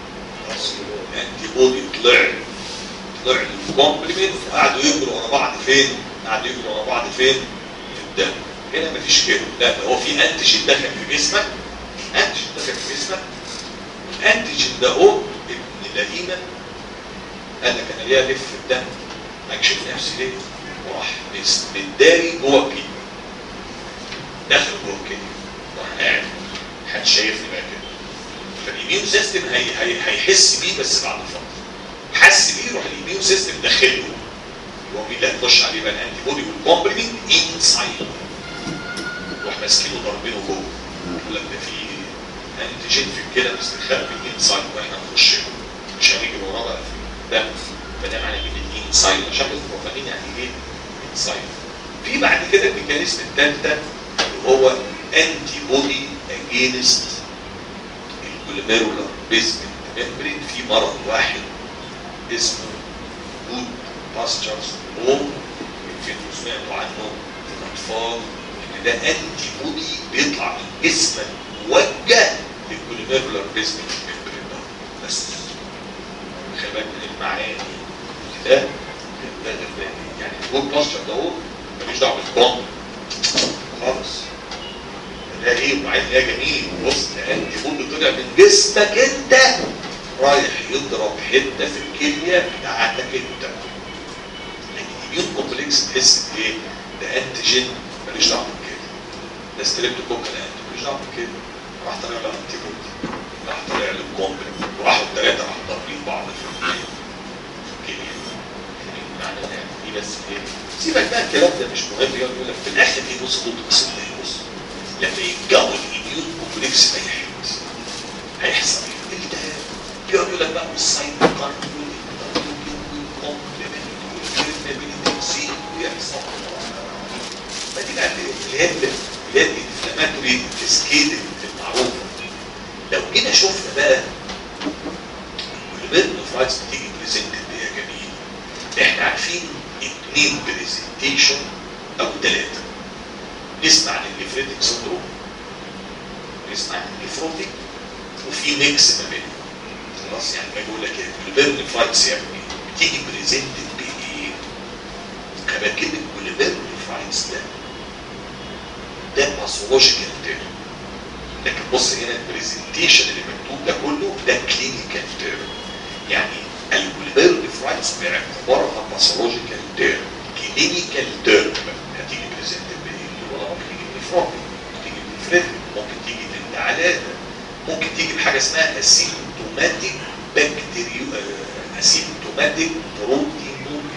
الانتي بودي طلع طلع الكومبلمنت وقعدوا يجروا ورا بعض فين؟ قعدوا يجروا ورا بعض فين؟ في الدم هنا مفيش كده لا ده هو في انتيجين دخل في جسمك انتيجين دخل في جسمك الانتيجين ده هو ابن لئيمه قال لك انا ليه الف في الدم اكشف نفسي ليه؟ وراح متداري جوه الكلى دخل جوه الكلى راح قاعد محدش شايفني بقى كده فالاميون سيستم هي هي هيحس بيه بس بعد فتره حس بيه يروح الاميون سيستم داخله هو مين اللي هيخش عليه بقى الانتي بودي والكومبلمنت انسايد يروح ماسكينه ضاربينه جوه يقول لك ده في انتيجين في الكلى مستخبي انسايد واحنا نخش له مش هنجري وراه بقى في ده فده معنى كلمه انسايد عشان تبقوا فاهمين يعني ايه انسايد في بعد كده الميكانيزم الثالثه اللي هو انتي بودي اجينست الكوليميرولار بيزمنت ممبرين في مرض واحد اسمه جود باستشرز هوم يمكن سمعتوا عنه في الاطفال ان ده انتي بودي بيطلع من جسمك موجه للكوليميرولار بيزمنت ممبرين ده بس خلي بالك من المعاني ده ده ده يعني الجود باستشر ده هو ملوش دعوه بالبومب خالص ده ايه وبعدين ايه جميل بص ده انتي بودي طلع من جسمك انت رايح يضرب حته في الكليه بتاعتك انت لكن الاميون كومبلكس تحس بايه؟ ده انتيجين ماليش دعوه بالكليه ده ستريبتوكوكال انتي ماليش دعوه بالكليه راح طالع له انتي بودي راح طالع له كومبلكس وراحوا الثلاثه راحوا ضاربين بعض في الكليه في الكليه معنى ده دي بس ايه؟ سيبك بقى الكلام ده مش مهم يقعد يقول لك في الاخر ايه بص خد قصه بص لما يتكون الاميون كومبلكس ده هيحصل ايه؟ التهاب يقعد يقول لك بقى والسايد كارد والكومبلمنت والكريمنابيلتي ويحصل فدي بقى اللي هي اللي هي الانفلاماتوري سكيل المعروفه لو جينا شفنا بقى البيرنوفرايتس بتيجي بريزنتد يا جميل احنا عارفين اثنين بريزنتيشن او ثلاثه نسمع عن النفريتك سندروم نسمع عن النفروتيك وفي ميكس ما بينهم خلاص يعني ما يقول لك البيرنوفرايتس يا ابني بتيجي بريزنتد بايه؟ كما كلمه البيرنوفرايتس ده ده باثولوجيكال تيرم لكن بص هنا البرزنتيشن اللي مكتوب ده كله ده كلينيكال تيرم يعني البوليبيرد فرايتس باعتبارها باثولوجيكال تيرم كلينيكال تيرم هتيجي بريزنت بايه؟ ولا ممكن تيجي بنفروبي ممكن تيجي بنفريد ممكن تيجي بانتعالات ممكن تيجي بحاجه اسمها اسيمتوماتيك بكتيريو اسيمتوماتيك بروتينوريا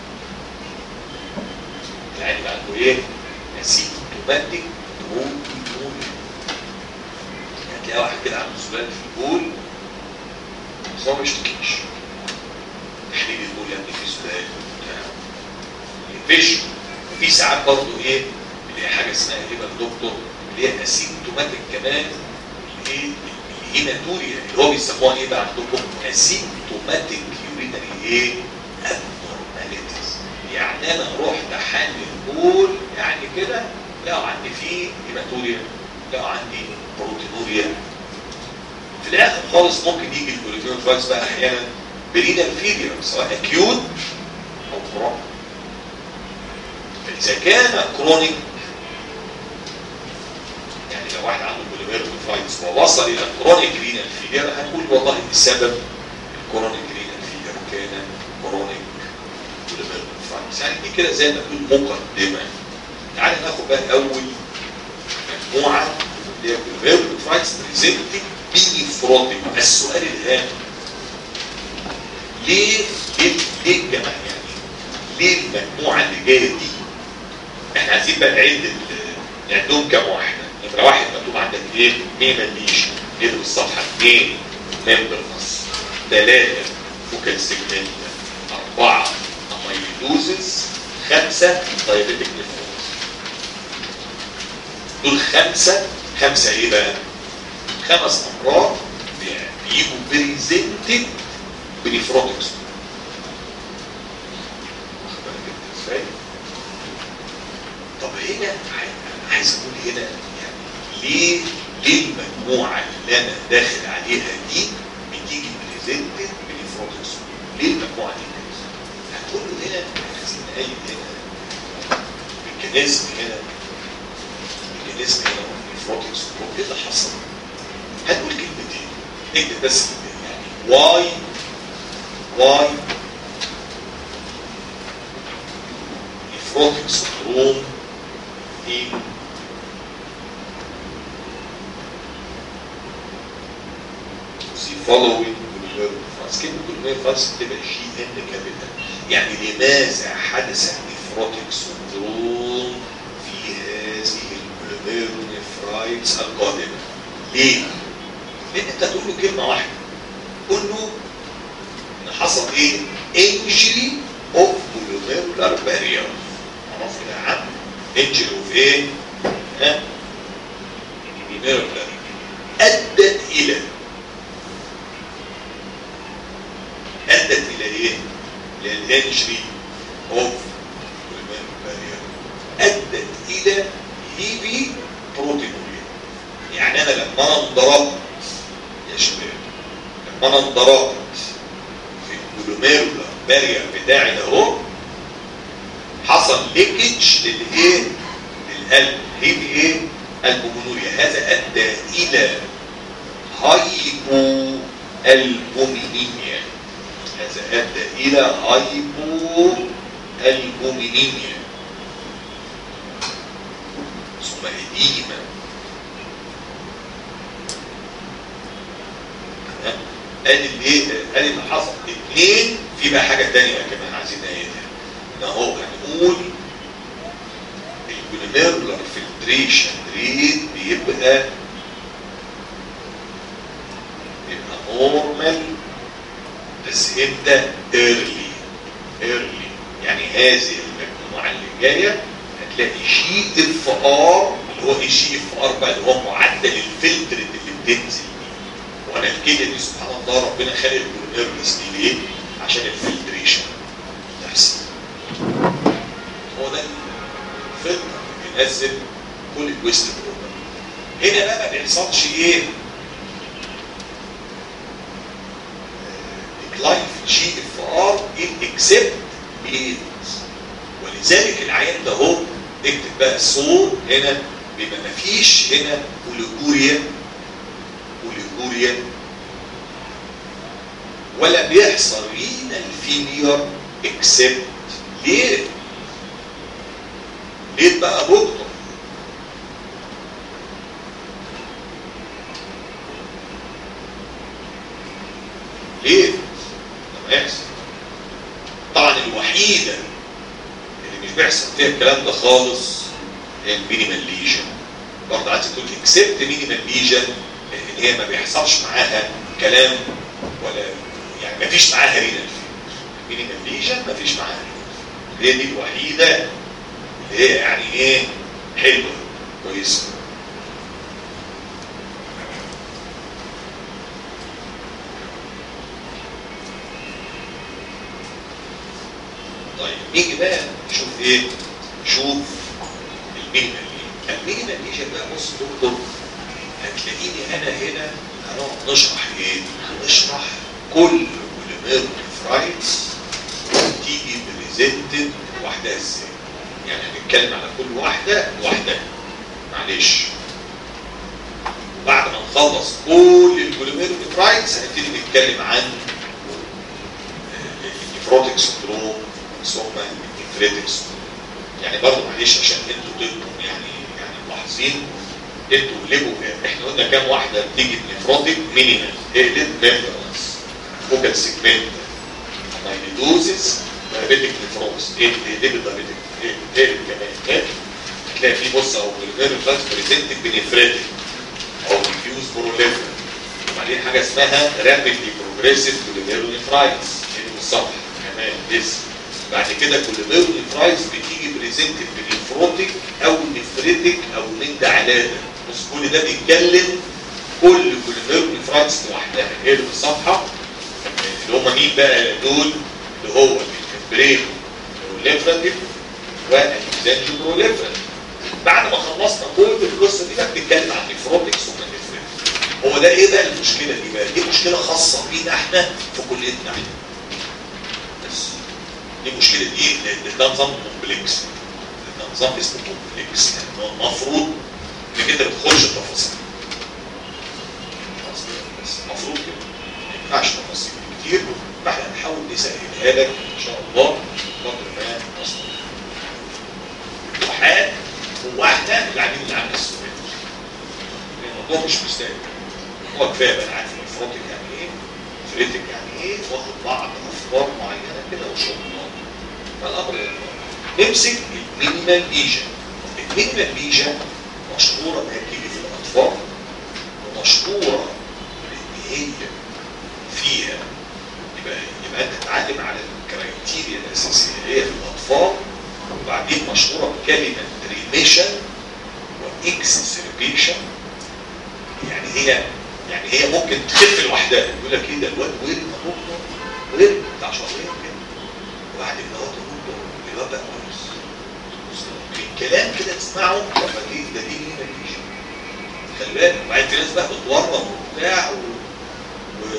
يعني بقى عنده ايه؟ اسيمتوماتيك بروتينوريا هتلاقي واحد كده عنده سؤال في البول بس هو ما يشتكيش تحليل البول يا ابني في سؤال بتاع يقفش وفي ساعات برضه ايه اللي هي حاجه اسمها ايه بقى الدكتور اللي هي اسيمتوماتيك كمان الايه الهيماتوريا اللي هو بيسموها ايه بقى عندكم اسيمتوماتيك يورينري ايه ابنورماليتيز يعني انا رحت احلل البول يعني كده لقوا عندي فيه هيماتوريا لقوا عندي بروتينوريا في الاخر خالص ممكن يجي البروتينوريا فايتس بقى احيانا برينال فيلير سواء اكيوت او كرونيك فاذا كان كرونيك يعني لو واحد عنده بوليمير فايتس ووصل الى كرونيك رينال فيلير هنقول والله السبب الكرونيك رينال فيلير كان كرونيك بوليمير فايتس يعني دي كده زي ما بنقول مقدمه تعالى ناخد بقى اول مجموعه اللي هي بوليمير فايتس بريزنتنج بنفروتيك السؤال الهام ليه ليه ليه يا جماعه يعني ليه المجموعه اللي جايه دي احنا عايزين بقى نعد نعدهم كام واحده نمره واحد مكتوب عندك ايه؟ اثنين ماليش ندرس الصفحه اثنين ممبرنس ثلاثه فوكال سيجمنت اربعه اميلوزز خمسه دايبيتك نفروز دول خمسه خمسه ايه بقى؟ خمس امراض بيجوا بريزنتد بنفروتكس واخد بالك انت ازاي؟ طب هنا عايز اقول هنا يعني ليه ليه المجموعه اللي انا داخل عليها دي بتيجي بريزنتد بنفروتكس ليه المجموعه دي كده؟ هتقول له هنا عايزين نقيم هنا الميكانيزم هنا الميكانيزم هنا والنفروتكس وايه اللي حصل؟ هنقول كلمتين اكتب بس يعني واي واي نفروتك سندروم in the following glomerular كلمة glomerular تبقى جي ان كابيتال يعني لماذا حدث نفروتك سندروم في هذه الجلوميرونيفرايتس القادمة ليه؟ لان انت تقول له كلمه واحده قول له ان حصل ايه؟ انجري اوف جلوميرولار بارير خلاص كده يا عم انجري اوف ايه؟ ها؟ جلوميرولار ادت الى ادت الى ايه؟ للانجري اوف جلوميرولار بارير ادت الى هيفي بروتينوريا يعني انا لما انا انضربت يا شباب لما انا انضربت في الجلوميرولار بارير بتاعي ده اهو حصل ليكج للايه؟ للقلب هيفي ايه؟ البومونوريا هذا ادى الى هايبو البومينيميا هذا ادى الى هايبو البومينيميا ثم اديمه قال الايه قال اللي حصل اثنين في بقى حاجه ثانيه كمان عايزين نقولها ان هو هنقول الجلوميرولار فلتريشن ريت بيبقى بيبقى نورمال بس امتى ايرلي ايرلي يعني هذه المجموعه اللي جايه هتلاقي جي اف ار اللي هو ايه جي اف ار بقى اللي هو معدل الفلتر اللي بتنزل بيه وانا الكليه دي سبحان الله ربنا خلق الكولونيرفس دي ليه؟ عشان الفلتريشن تحصل هو ده الفلتر بينزل كل الويست برودكت هنا بقى ما بيحصلش ايه؟ ديكلاين في جي اف ار اكسبت بليدز ولذلك العيان ده هو اكتب بقى الصور هنا بيبقى مفيش هنا اوليجوريا اوليجوريا ولا بيحصل رينال فيلير اكسبت ليه؟ ليه بقى دكتور؟ ليه؟ لما يحصل طبعا الوحيده اللي مش بيحصل فيها الكلام ده خالص هي المينيمال ليجن برضه عايز تقول اكسبت مينيمال ليجن ان هي ما بيحصلش معاها كلام ولا يعني ما فيش معاها رينال مينيمال ليجن ما فيش معاها هي دي الوحيده اللي هي يعني ايه حلوه كويسه طيب نيجي بقى نشوف ايه نشوف المينيمال ليجن المينيمال ليجن بقى بص دكتور هتلاقيني انا هنا هنقعد نشرح ايه هنشرح كل بوليمير فرايتس تيجي بريزنتد لوحدها ازاي يعني هنتكلم على كل واحده لوحدها معلش وبعد ما نخلص كل البوليمير فرايتس هنبتدي نتكلم عن النيفروتيك سندروم ثم الانفريتكس يعني برضه معلش عشان انتوا تبقوا يعني يعني ملاحظين انتوا قلبوا احنا قلنا كام واحده بتيجي نيفروتيك مينيمال اقلب ميمبرنس فوكال سيجمنت مايليدوزيس دايابيتيك نيفروز ايه ايه دايابيتيك ايه ايه كمان ايه تلاقي في بص اهو الفيرو فلاس بريزنتد بنفريتك او ديفيوز بروليفر وبعدين حاجه اسمها رابيدلي بروجريسيف كولينيرونيفرايتس الصفحه كمان لسه بعد كده كولينيرونيفرايتس بتيجي بريزنتد بنفروتيك او نفريتك او من ده على ده بص كل ده بيتكلم كل كولينيرونيفرايتس لوحدها هي اللي في الصفحه اللي هم مين بقى دول اللي هو البرين والليفراتيف والانزانجو بروليفراتيف بعد ما خلصنا كل القصه دي بقى بنتكلم عن النفروتكس والنفريتك هو ده ايه بقى المشكله دي بقى دي مشكله خاصه بينا احنا في كليتنا احنا بس دي مشكله دي لان ده نظام كومبلكس ده نظام اسمه كومبلكس يعني هو المفروض انك انت بتخش التفاصيل بس المفروض كده ما ينفعش تفاصيل كتير فاحنا هنحاول نسهلها لك ان شاء الله قدر ما نستطيع وحال هو احنا اللي عاملين اللي عامل السؤال الموضوع مش مستاهل هو كفايه بقى عارف الفروتك يعني ايه فريتك يعني ايه واخد بعض افكار معينه كده وشغل فالامر نمسك المينيمال ليجن المينيمال ليجن مشهوره انها بتيجي في الاطفال ومشهوره ان هي فيها يبقى يبقى انت تتعلم على الكرايتيريا الاساسيه هي في الاطفال وبعدين مشهوره بكلمه ريميشن واكسسربيشن يعني هي يعني هي ممكن تخف لوحدها يقول لك ايه ده الواد وين مطلوب وين بتاع شهرين كده وبعد كده هو تقول له الواد بقى كويس الكلام كده تسمعه لما دي ده دي هنا ليش خلي بالك وبعدين في ناس بقى بتورم وبتاع و... و...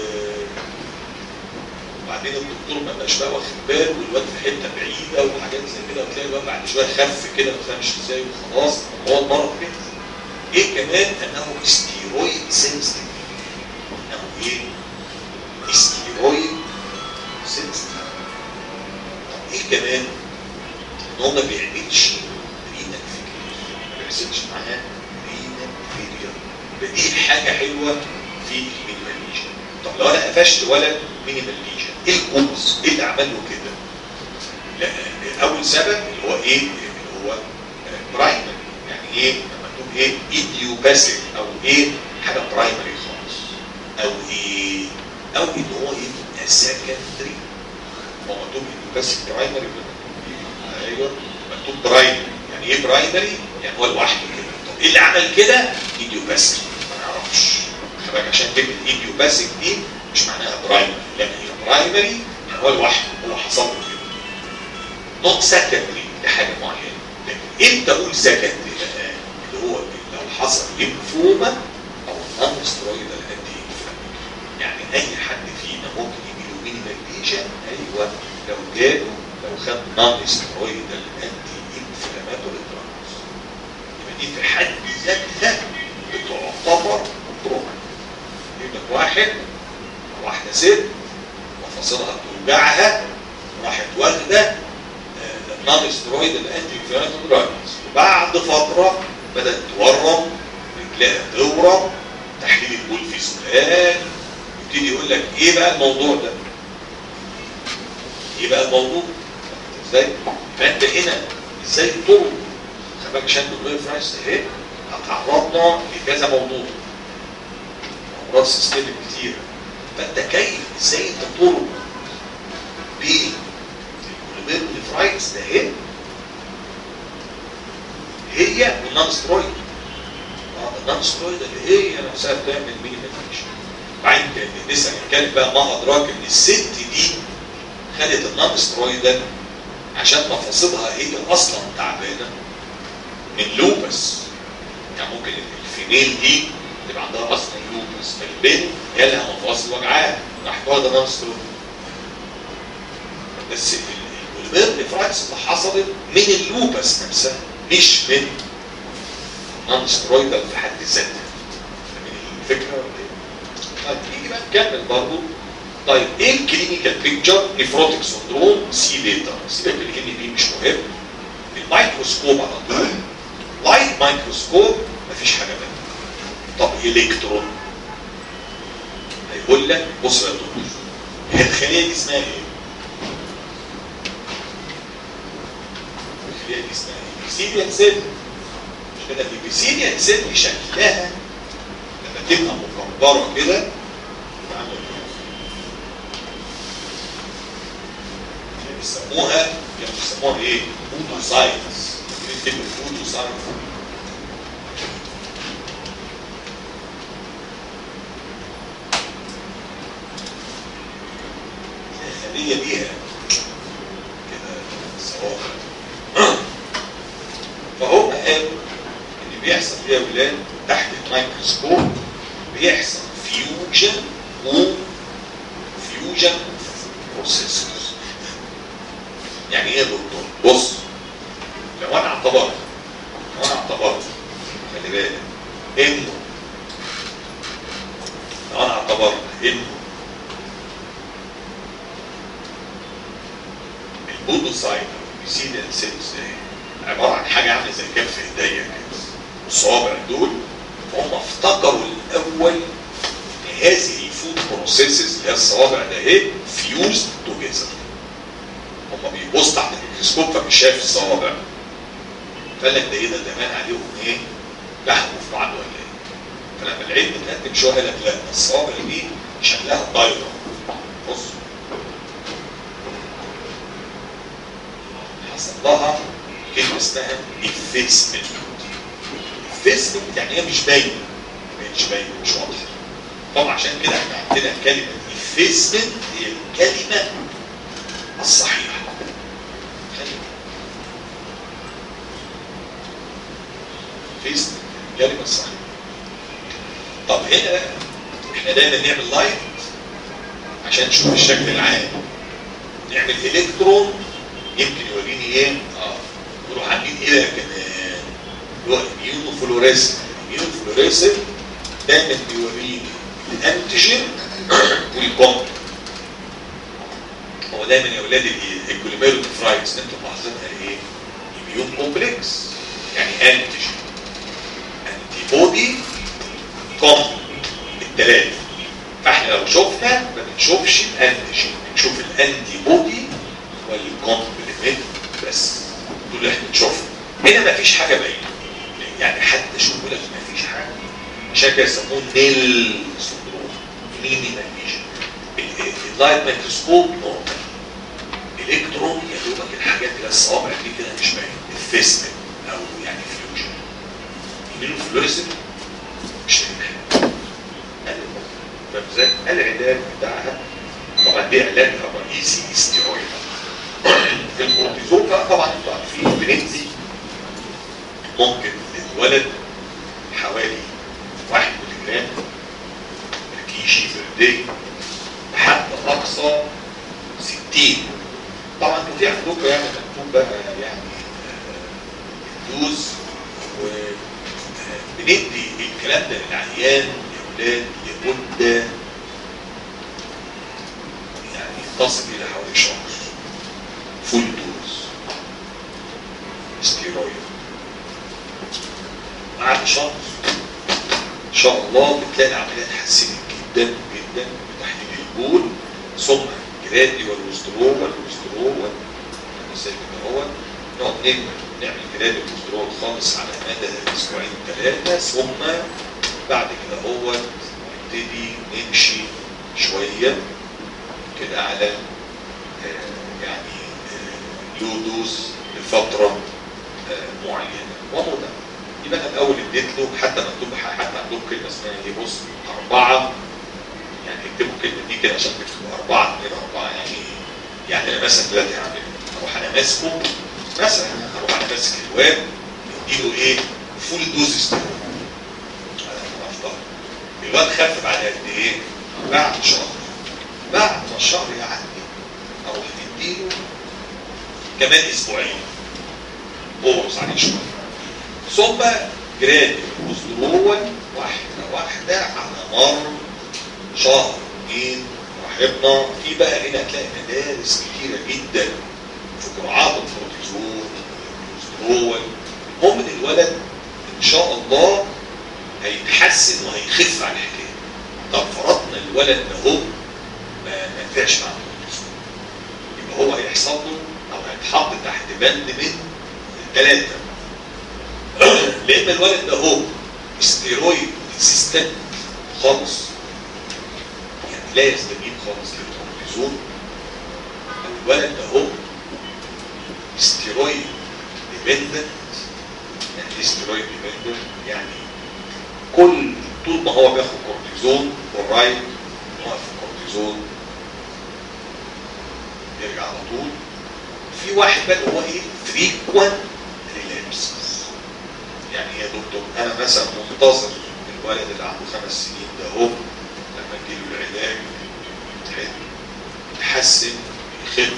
وبعدين الدكتور ما بقاش بقى واخد باله والواد في حته بعيده وحاجات زي كده وتلاقي الواد بعد شويه خف كده ما تفهمش ازاي وخلاص هو المرض كده ايه كمان انه ستيرويد سنسيتيف انه ايه ستيرويد سنسيتيف طب ايه كمان ان هو ما بيعملش رينال فيلير ما بيحصلش معاه رينال فيلير دي حاجه حلوه في المينيمال ليجن طب لو انا قفشت ولد مينيمال ليجن ايه الكوز ايه اللي عمل له كده لا اول سبب اللي هو ايه اللي هو برايمري يعني ايه مكتوب ايه ايديوباثيك او ايه حاجه برايمري خالص او ايه او ان هو يبقى سكندري هو مكتوب ايديوباثيك برايمري ايوه مكتوب برايمري يعني ايه برايمري؟ يعني هو لوحده كده طب ايه اللي عمل كده؟ ايديوباسيك ما نعرفش خلي بالك عشان كلمه ايديوباسيك دي مش معناها برايمري لا هي برايمري يعني هو لوحده هو حصل له كده نوت سكندري لحاجه معينه لكن امتى اقول سكندري بقى اللي هو لو حصل ليمفوما او نون سترويدال انتي يعني اي حد فينا ممكن يجي له مينيمال ليجن ايوه لو جاله لو خد نون سترويدال انتي انفلاماتوري دراجز يبقى دي في حد ذاتها بتعتبر تروما يبقى واحد واحده ست مفاصلها بتوجعها راحت واخده نون سترويد الانتي انفلاماتوري دراجز وبعد فتره بدات تورم رجلها تورم تحليل البول في سؤال يبتدي يقول لك ايه بقى الموضوع ده؟ ايه بقى الموضوع؟ ازاي؟ فانت هنا ازاي تطرق خلي بالك عشان دكتور فرايس اهي هتعرضنا لكذا موضوع امراض سيستميك كتيره فانت كيف ازاي انت تطرق بالكولوميروليفرايتس ده هي هي والنون سترويد النون سترويد اللي هي نفسها بتعمل مينيميزيشن بعدين لسه هنتكلم بقى ما ادراك ان الست دي خدت النون سترويدال عشان مفاصلها هي اصلا تعبانه من لوبس يعني ممكن الفيميل دي تبقى عندها اصلا لوبس فالبنت جالها مفاصل وجعاها راحت واخده نون سترويد بس البيرنفرايتس اللي حصلت من اللوبس نفسها مش من نون سترويدال في حد ذاتها من الفكره ولا ايه؟ طيب نيجي بقى نكمل برضه طيب ايه الكلينيكال بيكتشر نيفروتيك سندروم سي داتا سيبك من الكلمه دي مش مهم الميكروسكوب على طول لايت مايكروسكوب مفيش حاجه منها طب الكترون هيقول لك بص يا دكتور هي الخليه دي اسمها ايه؟ الخليه دي اسمها ايه؟ بيسيديان سيل مش كده البيسيديان سيل دي شكلها لما تبقى مكبره كده عامله كده بيسموها كانوا بيسموها ايه؟ فودو ساينس كلمه فودو ساينس الخليه ليها كده صوابع فهم قالوا ان بيحصل فيها ولاد تحت الميكروسكوب بيحصل فيوجن و فيوجن بروسيسز يعني ايه يا دكتور؟ بص لو انا اعتبرت لو انا اعتبرت خلي بالك انه لو انا اعتبرت انه البودوسايت والبيسيديان سيلز ده عباره عن حاجه عامله زي كف ايديا كده الصوابع دول هم افتكروا الاول ان هذه الفود بروسيسز اللي هي الصوابع ده ايه فيوز توجذر هم بيبص تحت الميكروسكوب فمش شايف الصوابع فقال لك ده ايه ده ده مان عليهم ايه؟ لحموا في بعض ولا ايه؟ فلما العلم اتقدم شويه قال لك لا ده الصوابع دي شكلها دايره بص حصل لها كلمه اسمها افيسمنت افيسمنت يعني هي مش باينه مش باينه مش واضحه طبعا عشان كده احنا عندنا كلمه افيسمنت هي الكلمه الصحيحه فيس الكلمه الصحيحه طب هنا بقى احنا دايما نعمل لايت عشان نشوف الشكل العام نعمل الكترون يمكن يوريني ايه اه نروح عاملين ايه بقى كمان اللي هو اميونو فلوريسنت الاميونو فلوريسنت دايما بيوريني الانتيجين والكومبلكس هو دايما يا اولاد الكوليميرو فرايتس انتوا ملاحظينها ايه؟ اميون كومبلكس يعني انتيجين انتي بودي كومبلكس الثلاثه فاحنا لو شفنا ما بنشوفش الانتيجين بنشوف الانتي بودي والكومبلمنت بس دول اللي احنا بنشوفهم هنا ما فيش حاجه باينه يعني حتى شوف لك ما فيش حاجه عشان كده يسموه نيل سندروم مينيمال فيجن اللايت مايكروسكوب نورمال الكترون يا دوبك الحاجات اللي الصوابع دي كده مش باينه الفيسمنت او يعني فيوجن يميلوا فلوريسنت مش هينام فاهم ازاي؟ العلاج بتاعها طبعا دي علاجها الرئيسي استيرويد الكورتيزون بقى طبعا انتوا عارفين بندي ممكن للولد حوالي 1 ملي جرام كيجي بردي لحد اقصى 60 طبعا انتوا في عندكم يعني مكتوب بقى يعني الدوز وبندي الكلام ده للعيان يا اولاد لمده يعني تصل الى حوالي شهر فول دوز ستيرويد بعد شهر ان شاء الله بتلاقي العمليه اتحسنت جدا جدا بتحليل البول ثم جرادي والوسترول والوسترول ازاي كده هو نقعد نعمل نعمل جرادي والوسترول خالص على مدى اسبوعين ثلاثه ثم بعد كده هو نبتدي نمشي شويه كده على آه يعني آه لو دوز لفتره آه معينه ومده يبقى انا الاول اديت له حتى مكتوب حتى عندهم كلمه اسمها ايه بص اربعه يعني اكتبوا الكلمه دي كده عشان تكتبوا اربعه اثنين اربعه يعني يعني انا مثلا دلوقتي هعمل اروح انا ماسكه مثلا اروح انا ماسك الواد اديله ايه فول دوز ستيرويد الواد خف بعد قد ايه؟ بعد شهر بعد ما الشهر يعدي اروح اديله كمان اسبوعين بوظ عليه شويه ثم جرادي وزرول واحدة واحدة على مر شهر اثنين راحبنا في بقى هنا هتلاقي مدارس كتيرة جدا في جرعات البروتيزون والوزرول المهم ان الولد ان شاء الله هيتحسن وهيخف عن الحكايه طب فرضنا الولد ده هو ما نفعش مع البروتيزون يبقى هو هيحصل له او هيتحط تحت بند من ثلاثه لان الولد ده هو ستيرويد ريزيستنت خالص يعني لا يستجيب خالص للكورتيزون الولد ده هو ستيرويد ديبندنت يعني ايه ستيرويد ديبندنت يعني كل طول ما هو بياخد كورتيزون والرايت واقف الكورتيزون يرجع على طول في واحد بقى هو ايه فريكوانت ريلابس يعني يا دكتور انا مثلا منتظر الولد اللي عنده خمس سنين ده هو لما اديله العلاج يتحسن يخف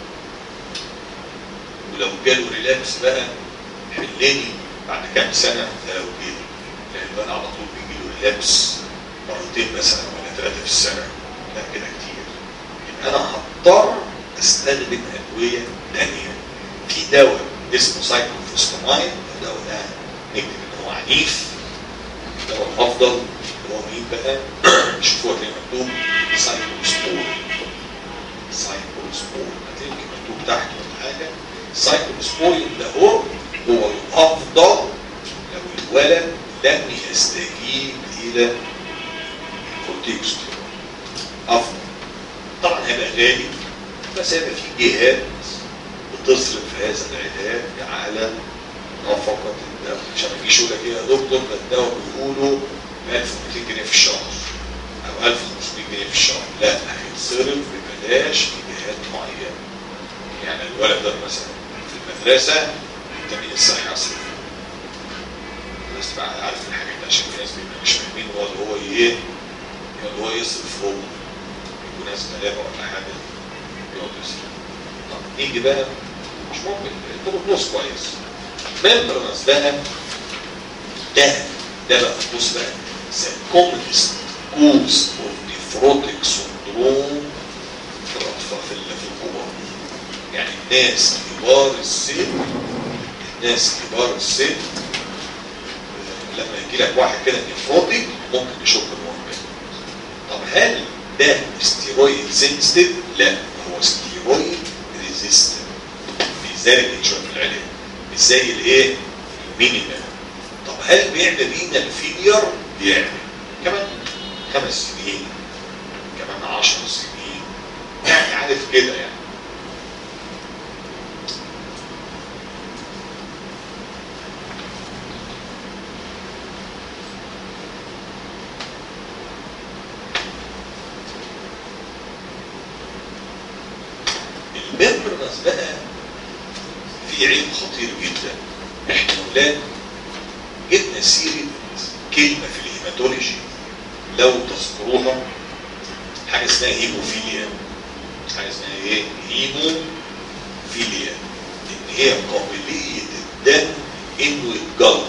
ولو جاله ريلابس بقى حلني بعد كام سنه ده لو جه لان الولد على طول بيجي له ريلابس مرتين مثلا ولا ثلاثه في السنه لا كده كتير يبقى انا هضطر استخدم ادويه ثانيه في دواء اسمه سايكلوفوسفامايد الدواء ده نكتب ان هو عنيف الدواء الافضل اللي هو مين بقى شوفوها هتلاقي مكتوب سايكلوسبور سايكلوسبور هتلاقي مكتوب تحت ولا حاجه سايكلوسبور ده هو هو الافضل لو الولد لم يستجيب الى الكورتيكوستيرويد افضل طبعا هيبقى غالي بس هيبقى في جهات بتصرف هذا العلاج على نفقة الدواء عشان ما يجيش يقول لك ايه يا دكتور ده الدواء بيقولوا 1200 جنيه في الشهر او 1500 جنيه في الشهر لا هيتصرف ببلاش في جهات معينة يعني الولد ده مثلا في المدرسة التأمين الصحي يصرف الناس تبقى عارف الحاجات دي عشان في ناس بيبقى مش فاهمين هو اللي هو ايه اللي هو يصرف هو يكون ناس غلابة ولا حاجة يقعد يصرف طب نيجي بقى مش ممكن انتوا بتبص كويس ممبرنس بقى ده ده بقى بص بقى the commonest cause of nephrotic syndrome في الاطفال في في الكبار يعني الناس كبار السن الناس كبار السن لما يجي لك واحد كده نيفروتيك ممكن يشك ان هو طب هل ده ستيرويد سنسيتيف؟ لا هو ستيرويد ريزيستنت بيزارع شويه في العلاج مش زي الايه؟ المينيمال طب هل بيعمل رينال فيلير؟ بيعمل كمان خمس سنين كمان عشر سنين يعني عارف كده يعني الممبرنس بقى في عيب خطير جدا احنا اولاد جبنا سيره كلمه في الهيماتولوجي لو تذكروها حاجه اسمها هيموفيليا حاجه اسمها ايه؟ هيموفيليا ان هي قابليه الدم انه يتجلط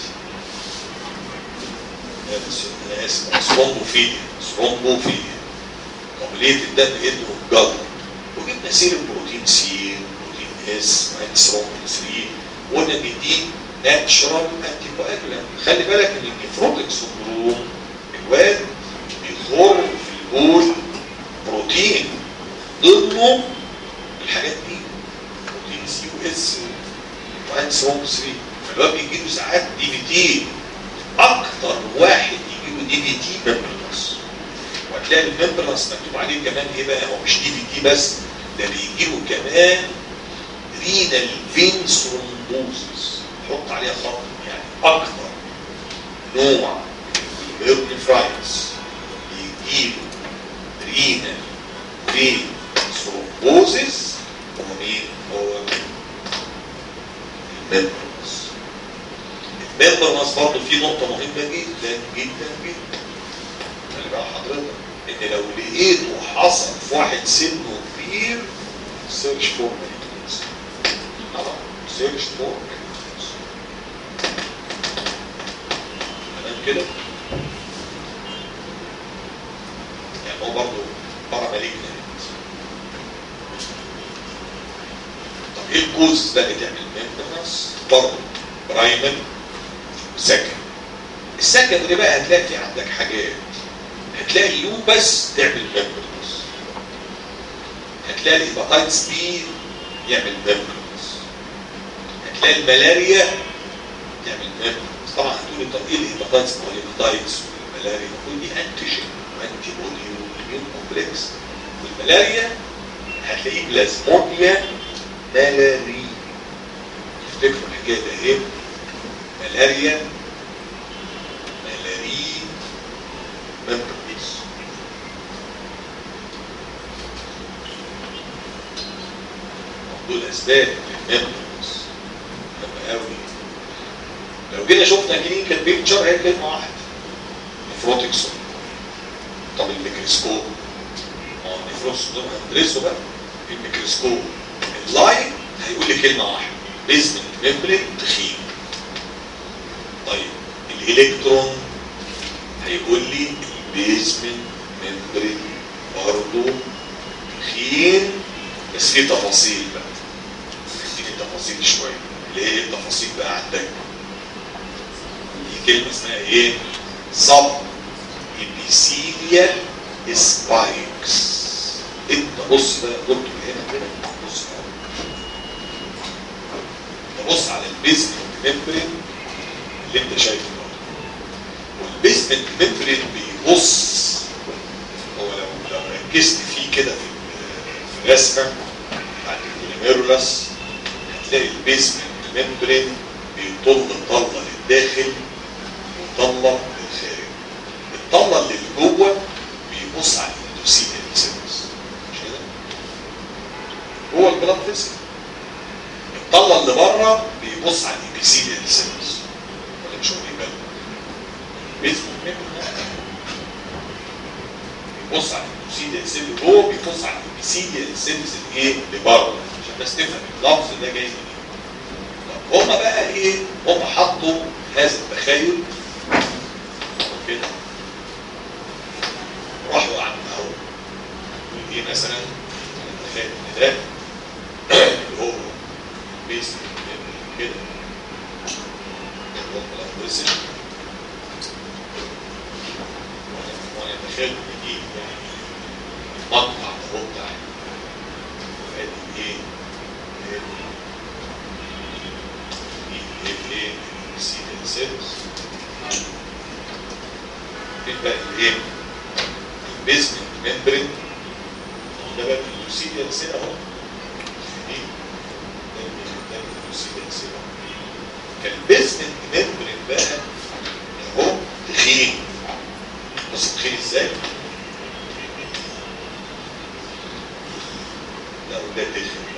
انا اسف ثرومبوفيليا ثرومبوفيليا قابليه الدم انه يتجلط وجبنا سيره بروتين سي بروتين اس ثرومبين 3 وقلنا ان دي ناتشرال انتي كواجولانت خلي بالك ان النيفروتيك سندروم الواد بيخر في البول بروتين ضمنه الحاجات دي بروتين سي واس وعند ثرومب 3 فالواد بيجي له ساعات دي بي تي اكتر واحد يجي له دي بي تي ممبرنس وهتلاقي الممبرنس مكتوب عليه كمان ايه بقى هو مش دي بي تي بس ده بيجي له كمان رينال فين ثرومبوزس حط عليها خط يعني اكتر نوع البيرنفرايتس بيجيله رينال فين ثرومبوزس هو مين؟ هو الممبرنس الممبرنس برضه في نقطة مهمة جدا جدا جدا خلي بقى حضرتك ان لو لقيته حصل في واحد سنه كبير سيرش فور مانيتورز طبعا سيرش فور مانيتورز تمام كده يعني هو برضه بره مالجنت طب ايه الكوز بقى اللي تعمل ميمبرنس برضه برايمري سكن السكندري بقى هتلاقي في عندك حاجات هتلاقي اللوبس تعمل ميمبرنس هتلاقي الهيباتايتس بي يعمل ميمبرنس هتلاقي الملاريا تعمل ميمبرنس طبعا هتقولي طب ايه الهيباتايتس ما هو الهيباتايتس والملاريا كل دي انتيجين وانتي بودي والميون كومبلكس والملاريا هتلاقيه بلازموديا ملاري افتكروا الحكايه ده ايه؟ ملاريا ملاري ممبرنس دول اسباب الممبرنس مهمه قوي لو جينا شفنا كلينيكال بيكتشر هي كلمه واحده نفروتيك سندروم طب الميكروسكوب ما هو النفروتيك سندروم هندرسه بقى الميكروسكوب اللايت هيقول لي كلمه واحده بيزمنت ممبرين تخين طيب الالكترون هيقول لي البيزمنت ممبرين برضه تخين بس في تفاصيل بقى اديني التفاصيل شويه اللي هي التفاصيل بقى عندك دي كلمه اسمها ايه؟ سب ابيثيليال سبايكس انت بص بقى دكتور هنا كده بص بقى تبص على البيزمنت ممبرين اللي انت شايفه ده والبيزمنت ممبرين بيبص هو لو لو ركزت فيه كده في في الرسمه بتاعت البوليميرولس هتلاقي البيزمنت ممبرين بيطل طله للداخل وطله للخارج الطله اللي جوه بيبص على الاندوسيتال سيلز مش كده؟ جوه البلاد فيسل الطله اللي بره بيبص على الابيثيليال سيلز ولا مش واخدين بالك بيزمنت ممبرين بيبص على الابيثيليال سيل جوه بيبص على الابيثيليال سيلز الايه اللي بره عشان بس تفهم اللفظ ده جاي منين طب هم بقى ايه هم حطوا هذا التخيل كده راحوا عن اهو ايه مثلا نتخيل ان ده اللي هو بيس كده البلاد وانا اتخيل ان دي يعني مقطع اهو بتاع ادي ايه دي ايه سي سيلز تبقى الايه البيزمنت ممبرين ده بقى اللوسيديال سيل اهو دي ده اللوسيديال سيل كان البيزمنت ممبرين بقى اهو تخين بص تخين ازاي؟ لو ده تخين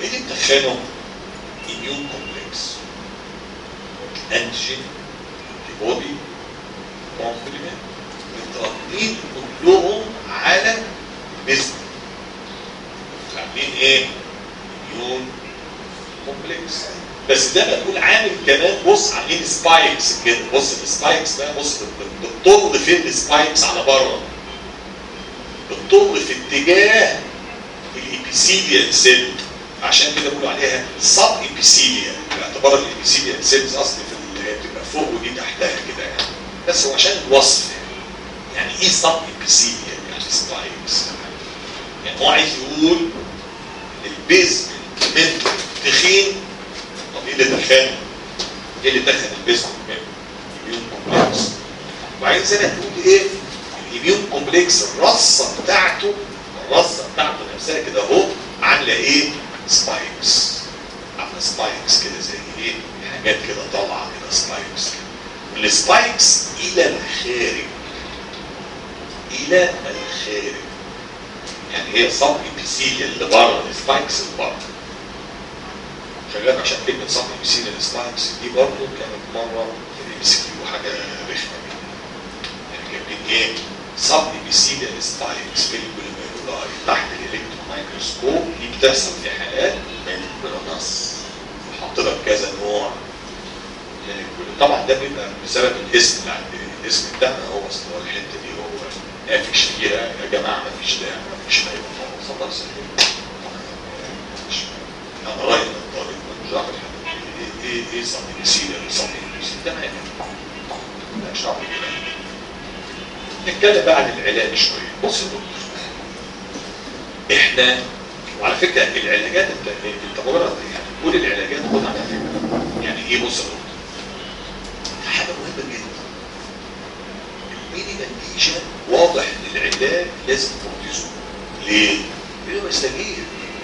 ايه اللي مدخله؟ immune complex antigen antibody complement متربطين كلهم على البيزنس عاملين ايه؟ immune complex بس ده بقول عامل كمان بص عاملين سبايكس كده بص السبايكس ده بص بتطل فين السبايكس على بره بتطل في اتجاه الابيثيليال سيل عشان كده بيقولوا عليها سب ابيثيليا باعتبار الابيثيليال سيلز اصل في اللي هي بتبقى فوق ودي تحتها كده يعني بس هو عشان الوصف يعني ايه سب ابيثيليا يعني سبايكس يعني هو عايز يقول البيز من تخين طب ايه اللي دخله؟ ايه اللي دخل البيز الاميون كومبلكس وبعدين زي ما تقول ايه؟ الاميون كومبلكس الرصه بتاعته الرصه بتاعته نفسها كده اهو عامله ايه؟ سبايكس عامله سبايكس كده زي ايه؟ حاجات كده طالعه كده سبايكس كده والسبايكس الى الخارج الى الخارج يعني هي صب ابيثيليا اللي بره السبايكس اللي بره خلي بالك عشان كلمه صب ابيثيليا السبايكس دي برضه كانت مره في الام سي كيو حاجه رخمه يعني كاتبين ايه؟ صب ابيثيليا السبايكس في البلوميرولاي تحت الالكترون مايكروسكوب دي بتحصل في حالات من البروناس وحط لك كذا نوع من البلو- طبعا ده بيبقى بسبب الاسم يعني الاسم بتاعنا هو اصل هو الحته دي هو قافش فيها يا جماعه ما فيش داعي ما فيش داعي خلاص انا رايي من الطالب مش عارف ايه ايه ايه صدق السيره ايه صدق السيره تمام مش عارف نتكلم بقى عن العلاج شويه بص يا دكتور احنا وعلى فكره العلاجات انت انت مجرد يعني كل العلاجات خد على فكره يعني ايه بص يا دكتور حاجه مهمه جدا المينيمال ليجن واضح ان العلاج لازم كورتيزون ليه؟ لانه يستجيب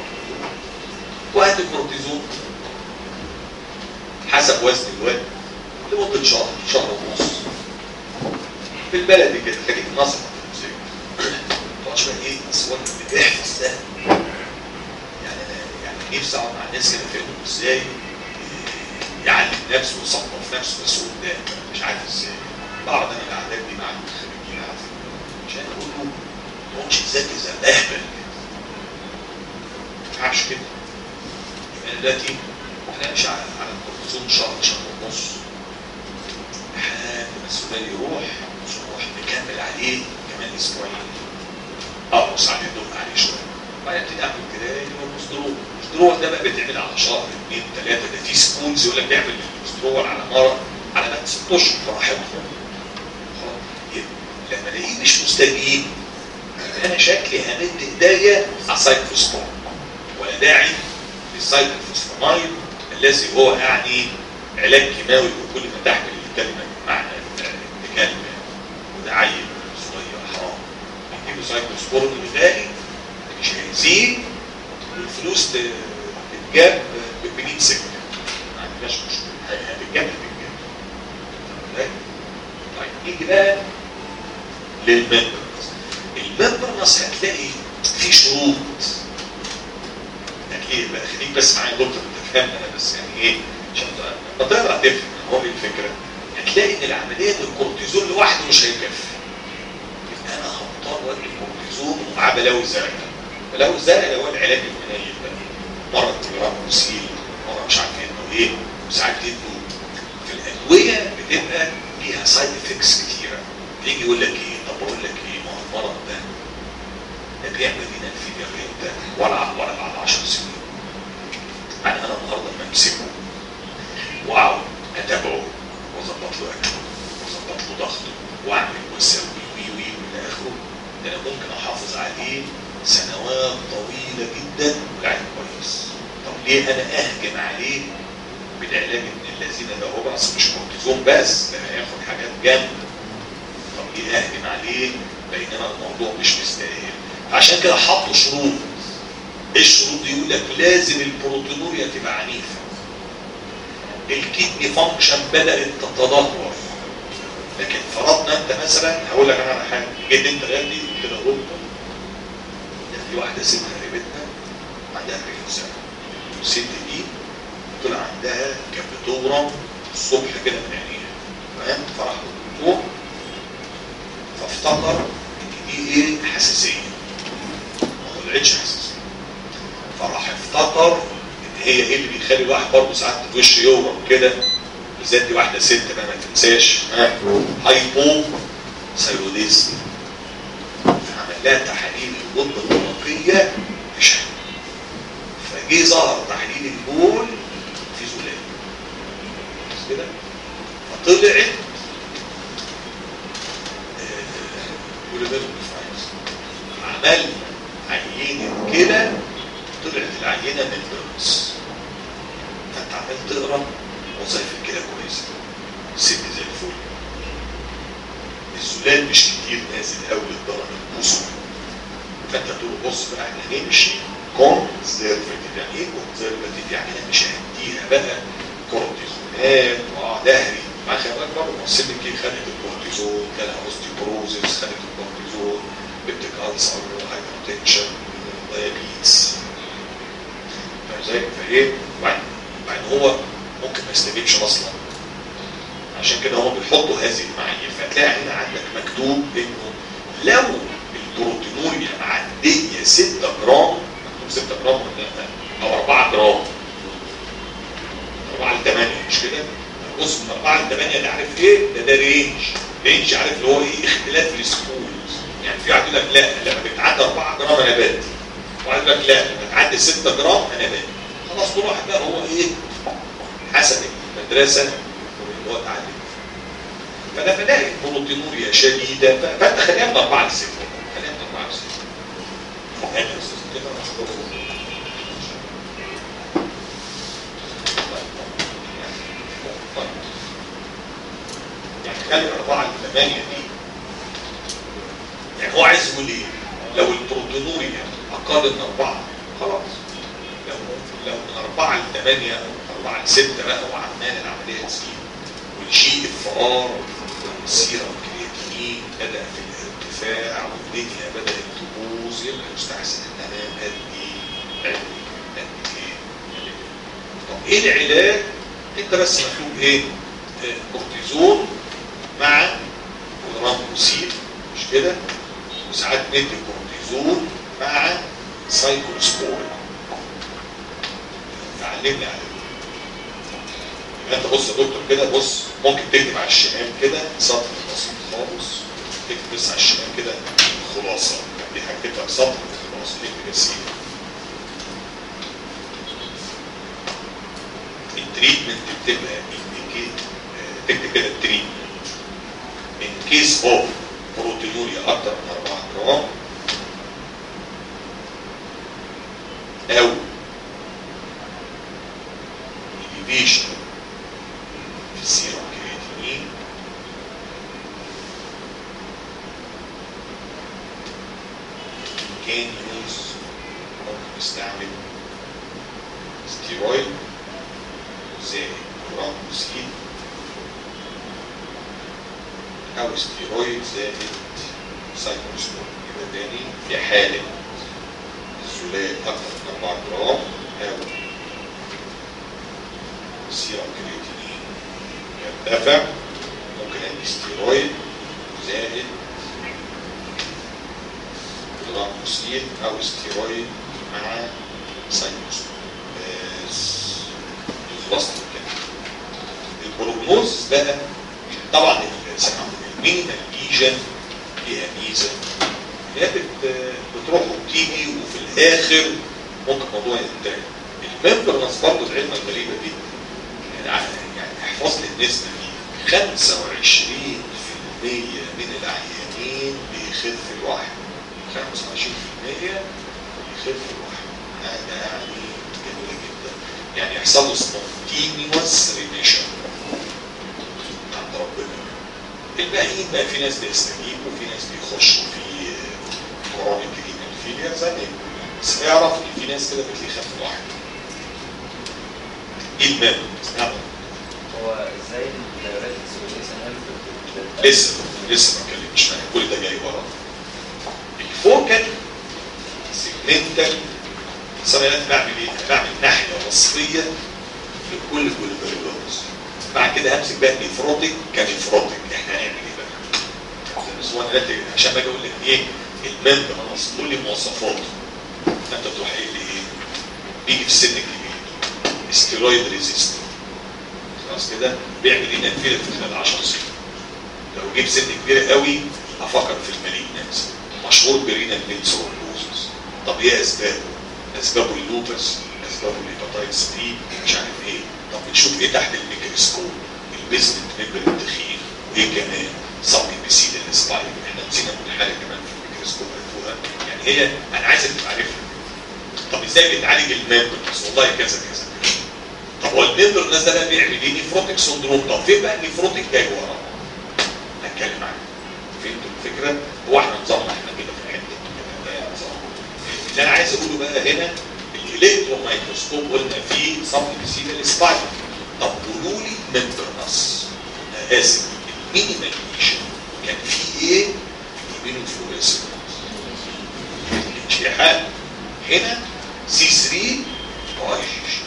وقت الكورتيزون حسب وزن الواد لمده شهر شهر ونص في البلد كده خليك نصر ما تقعدش بقى ايه اسوان احفظ ده يعني انا يعني نفسي اقعد مع الناس كده فهمهم ازاي يعلم نفسه ويصنف نفسه بس قدام مش عارف ازاي بعض انا الاعداد دي مع الخريجين على فكره عشان اقول له ما تقعدش تذاكر زي الاهبل ما ينفعش كده يبقى دلوقتي احنا مش على على الكورتيزون شهر شهر ونص لحد ما السودان يروح نروح نكمل عليه كمان اسبوعين ارقص عليه دق عليه شويه بعدين ابتدي اعمل جراي والمسترول المسترول ده بقى بيتعمل على شهر اثنين ثلاثه ده في سكولز يقول لك بيعمل المسترول على مره على بقى ست اشهر براحتهم لما الاقيه مش مستجيب انا شكلي همد ايديا على سايكلوسبون ولا داعي للسايكلوسبونايد الذي هو يعني علاج كيماوي بكل ما تحمل الكلمه معنى الكلمه وده عيل صغير حرام يديله سايكلوسبورين غالي مش هيزيد والفلوس تتجاب ب 100 سكه ما عندناش مشكله هتتجاب هتتجاب طيب نيجي بقى للممبرنس الممبرنس هتلاقي في شروط هتلاقي بقى خليك بس معايا دكتور انت فاهم انا بس يعني ايه عشان لما تقرا تفهم هو ايه الفكره هتلاقي ان العمليه الكورتيزون لوحده مش هيكفي يبقى انا هضطر ادي الكورتيزون ومعاه بلاوي زرقاء بلاوي زرقاء اللي هو العلاج المنيل ده مره جرام مسيل مره مش عارف انه ايه وساعات يدوا في الادويه بتبقى ليها سايد افكتس كتيره يجي يقول لك ايه طب اقول لك ايه ما هو المرض ده ده بيعمل لنا الفيديو ده ولا ولا بعد 10 سنين يعني انا النهارده لما امسكه واقعد اتابعه واظبط له اكله واظبط له ضغطه واعمل واسوي وي وي الى اخره ده انا ممكن احافظ عليه سنوات طويله جدا والعين كويس طب ليه انا اهجم عليه بالعلاج ابن الذين ده هو بس مش كورتيزون بس ده هياخد حاجات جامده طب ليه اهجم عليه بينما الموضوع مش مستاهل عشان كده حطوا شروط الشروط دي يقول لك لازم البروتينوريا تبقى عنيفه الكدني فانكشن بدات تتدهور لكن فرضنا انت مثلا هقول لك انا على حاجه جيت انت غالي كده غلطه في واحده ست قريبتنا عندها 40 سنه الست دي طلع عندها كانت بتورم الصبح كده من عينيها تمام فراح الدكتور فافتكر ان دي ايه حساسيه ما طلعتش حساسيه فراح افتكر ان هي ايه اللي بيخلي الواحد برضه ساعات الوش يورم كده بالذات دي واحده ست بقى ما تنساش ها هايبو ثايروديزم فعمل لها تحاليل الغده الدماغيه مش حلو فجه ظهر تحليل البول في زلال بس كده فطلعت عمل عينة كده طلعت العينة من البرنس فانت عمال تقرا وظائف كده كويسة الست زي الفل الزلال مش كتير نازل قوي للدرجة البوصة فانت تقول بص بقى احنا هنمشي كونزرفتيف يعني ايه كونزرفتيف يعني انا مش هديها بقى كورتيزونات واقعد اهري مع خلي بالك برضه الست دي خدت الكورتيزون جالها اوستيوبروزيس خدت الكورتيزون بيبتيك ألسر هايبرتنشن دايابيتس فاهم ازاي؟ فايه؟ وبعدين وبعدين هو ممكن ما يستجيبش اصلا عشان كده هم بيحطوا هذه المعايير فتلاقي هنا عندك مكتوب انه لو البروتينوريا معديه 6 جرام مكتوب 6 جرام ولا او 4 جرام 4 ل 8 مش كده؟ بص من 4 ل 8 ده عارف ايه؟ ده ده رينج رينج عارف اللي هو ايه؟ اختلاف السكولز يعني في واحد يقول لك لا لما بتعدي 4 جرام انا بادي واحد يقول لك لا لما تعدي 6 جرام انا بادي خلاص كل واحد بقى هو ايه؟ حسب المدرسه اللي هو اتعلم فانا بلاقي البروتينوريا شديده فانت خليها من 4 ل 6 خليها من 4 ل 6 هل يا استاذ كده يعني خلي 4 ل 8 دي يعني هو عايز يقول ايه؟ لو البروتينوريا اقل من 4 خلاص لو لو من 4 ل 8 او 4 ل 6 بقى وعمال العمليه تزيد ونشيء الفرار والسيرة الكرياتينين بدأ في الارتفاع والدنيا بدأت تبوظ يبقى يستحسن ان انا ادي ادي ادي ايه؟ طب ايه العلاج؟ انت بس مكتوب ايه؟ آه، كورتيزون مع رامبوسيل مش كده؟ وساعات ندي كورتيزون مع سايكلوسبور تعلمني على يبقى انت بص يا دكتور كده بص ممكن تكتب على الشمال كده سطر بسيط خالص تكتب بس على الشمال كده خلاصه دي هكتب لك سطر خلاص تكتب بس التريتمنت بتبقى indicate آه، تكتب كده التريتمنت in case of proteinuria اكتر من 4 جرام او elevation في السيرم كرياتينين كان يوز ممكن نستعمل ستيرويد زائد رامبوسين او ستيرويد زائد سايكلوسبور يبقى تاني في حالة الزلال اكثر من 4 جرام او السيرم كرياتينين يرتفع ممكن ادي ستيرويد زائد رامبوسين او ستيرويد مع سايكلوسبور بس خلصت كده البروجنوز بقى طبعا المينيمال ليجن فيها ميزه هي بت- بتروح وبتيجي وفي الاخر ممكن الموضوع ينتهي الممبرنس برضه العلمه الغريبه دي يعني ع- يعني احفظ لي النسبه دي 25% من العيانين بيخف الواحد 25% بيخف الواحد هذا يعني جميل جدا يعني يحصل له سبونتينيوس ريميشن عند ربنا الباقيين بقى في ناس بيستجيبوا وفي ناس بيخشوا في كرونيك رينال فيلير زي ما يقولوا بس اعرف ان في ناس كده بتلاقيه خف الواحد ايه المهم؟ نعم هو ازاي الدايوريتكس والاسم لسه لسه ما اتكلمتش معايا كل ده جاي ورا الفوكال سيجمنتال بس انا دلوقتي بعمل ايه؟ أنا بعمل ناحيه وصفيه لكل جلوميرولوز بعد كده همسك بقى النيفروتيك كنيفروتيك احنا هنعمل ايه بقى؟ بس هو انا دلوقتي عشان باجي اقول لك ايه؟ الممبرانس تقول لي مواصفاته فانت تروح قايل لي ايه؟ بيجي في السن الكبير ستيرويد ريزيستنت خلاص كده بيعمل لنا انفيريت في خلال 10 سنين لو جيب سن كبير قوي افكر في المالينانس مشهور برينا نيتسوروزس طب ايه اسبابه؟ اسبابه اللوبس اسبابه الهيباتايتس بي مش عارف ايه طب بنشوف ايه تحت الميكروسكوب البيزمنت ممبر التخين وايه كمان صبي بيسيد السبايك احنا نسينا نقول حاجه كمان في الميكروسكوب عرفوها يعني هي انا عايزك تبقى عارفها طب ازاي بتعالج الممبرنس والله كذا كذا كذا طب هو الممبرنس ده بقى بيعمل ايه نيفروتيك سندروم طب فين بقى النيفروتيك جاي وراه هنتكلم عنه فهمتوا الفكره هو احنا نظامنا احنا كده في الحته دي كده، ده نظام. اللي انا عايز اقوله بقى هنا الالكترون مايكروسكوب قلنا فيه سبليسيدال سبايك طب قولوا لي ممبرنس انا اسف المينيمال ليشن كان فيه ايه؟ يمينو فلوريسنس مش حاجه هنا سي 3 واي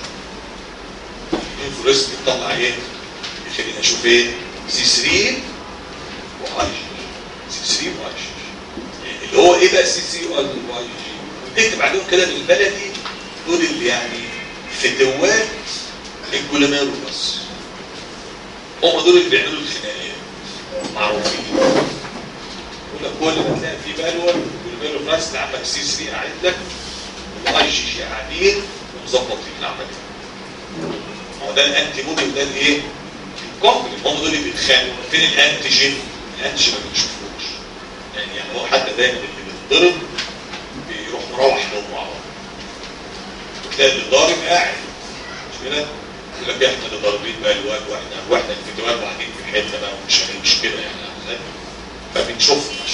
الفلوس بتطلع ايه؟ خلينا نشوف ايه؟ سي 3 واي سي 3 واي اللي هو ايه بقى سي 3 واي اكتب عليهم كده بالبلدي دول اللي يعني فتوات الجلوميرولوس هم دول اللي بيعملوا الخناقات معروفين يقول لك كل ما تلاقي في بلوى الجلوميرولوس اللي عندك سي 3 قاعد لك واي جي جي قاعدين ومظبطين العمليه ما هو ده الانتي بودي وده الايه؟ الكومبلي هم دول اللي بيتخانقوا فين الانتيجين؟ الانتيجين ما بنشوفوش يعني يعني هو حتى دايما اللي بيتضرب بيروح مروح نوم مع بعض وتلاقي اللي ضارب قاعد مش كده؟ يقول لك احنا اللي ضاربين بقى الواد واحنا واحنا الفيديوهات قاعدين في حته بقى ومش مش كده يعني عارف فبنشوفها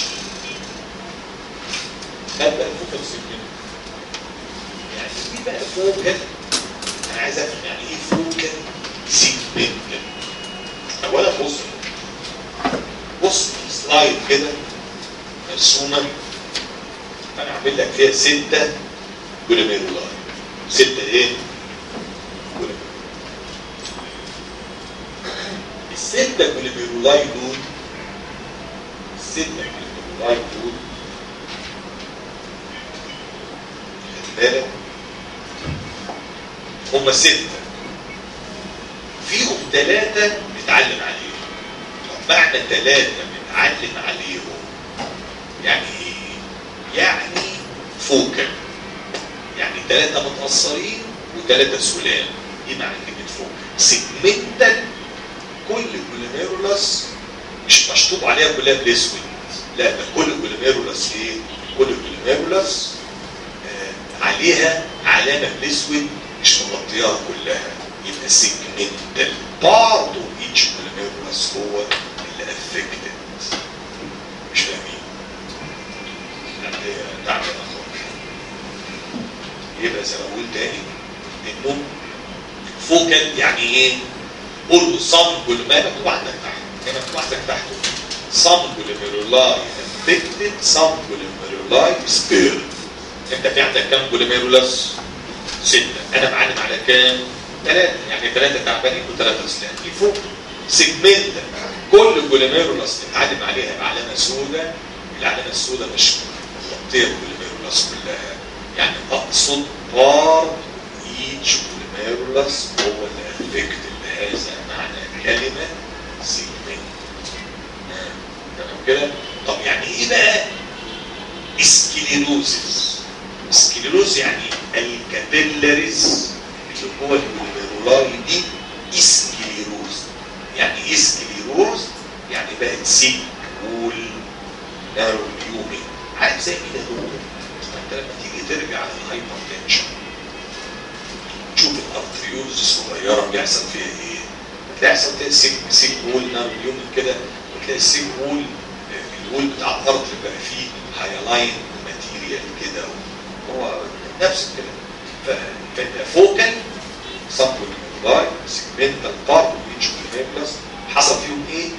ده بقى الفوكس كده يعني في بقى فوكس انا عايز افهم يعني ايه فوكال سيجمنت اولا بص بص سلايد كده مرسومه انا عامل لك فيها سته جلوميرولاي سته ايه؟ جلوميرولاي السته جلوميرولاي دول السته جلوميرولاي دول خلي بالك هم ستة فيهم ثلاثة نتعلم عليهم طب معنى ثلاثة بنتعلم عليهم يعني ايه؟ يعني فوكل يعني ثلاثة متأثرين وثلاثة سلام ايه معنى كلمة فوكل؟ سيجمنتال كل جلوميرولس مش مشطوب عليها كلها بالاسود لا ده كل جلوميرولس ايه؟ كل جلوميرولس آه عليها علامة بالاسود مش مغطياها كلها يبقى سيجمنتال بارت اوف ايتش جلوميرولس هو اللي افكتد مش فاهمين يعني تعمل اخر يبقى زي ما بقول تاني انه فوكال يعني ايه؟ قول صم كل ما مكتوب عندك تحت هنا مكتوب عندك تحت صم جلوميرولاي افكتد صم جلوميرولاي سبير انت في عندك كام جلوميرولس؟ ستة انا معلم على كام؟ ثلاثة يعني ثلاثة تعبانين وثلاثة سلام دي فوق سيجمنت كل جلوميرولس نتعلم عليها بعلامة سوداء العلامة السوداء مش مغطية الجلوميرولس كلها يعني اقصد بار ايتش جلوميرولس هو اللي افكت بهذا معنى كلمة سيجمنت تمام كده؟ طب يعني ايه بقى اسكليروزيس سكليروز يعني الكابيلاريز اللي جوه الجلوميرولاي دي اسكليروز يعني ايه سكليروز يعني بقت سيك وول نارو اليومي عارف زي مين دول انت لما تيجي ترجع للهايبر تنشن تشوف الارتريولز الصغيره بيحصل فيها ايه بتحصل فيها سيك سيك وول نارو اليومي كده وتلاقي السيك وول الوول بتاع الارض بقى فيه هايلاين ماتيريال كده هو نفس الكلام فانت فوكال سبل باي سيجمنتال بارت ويتش بلس حصل فيهم ايه؟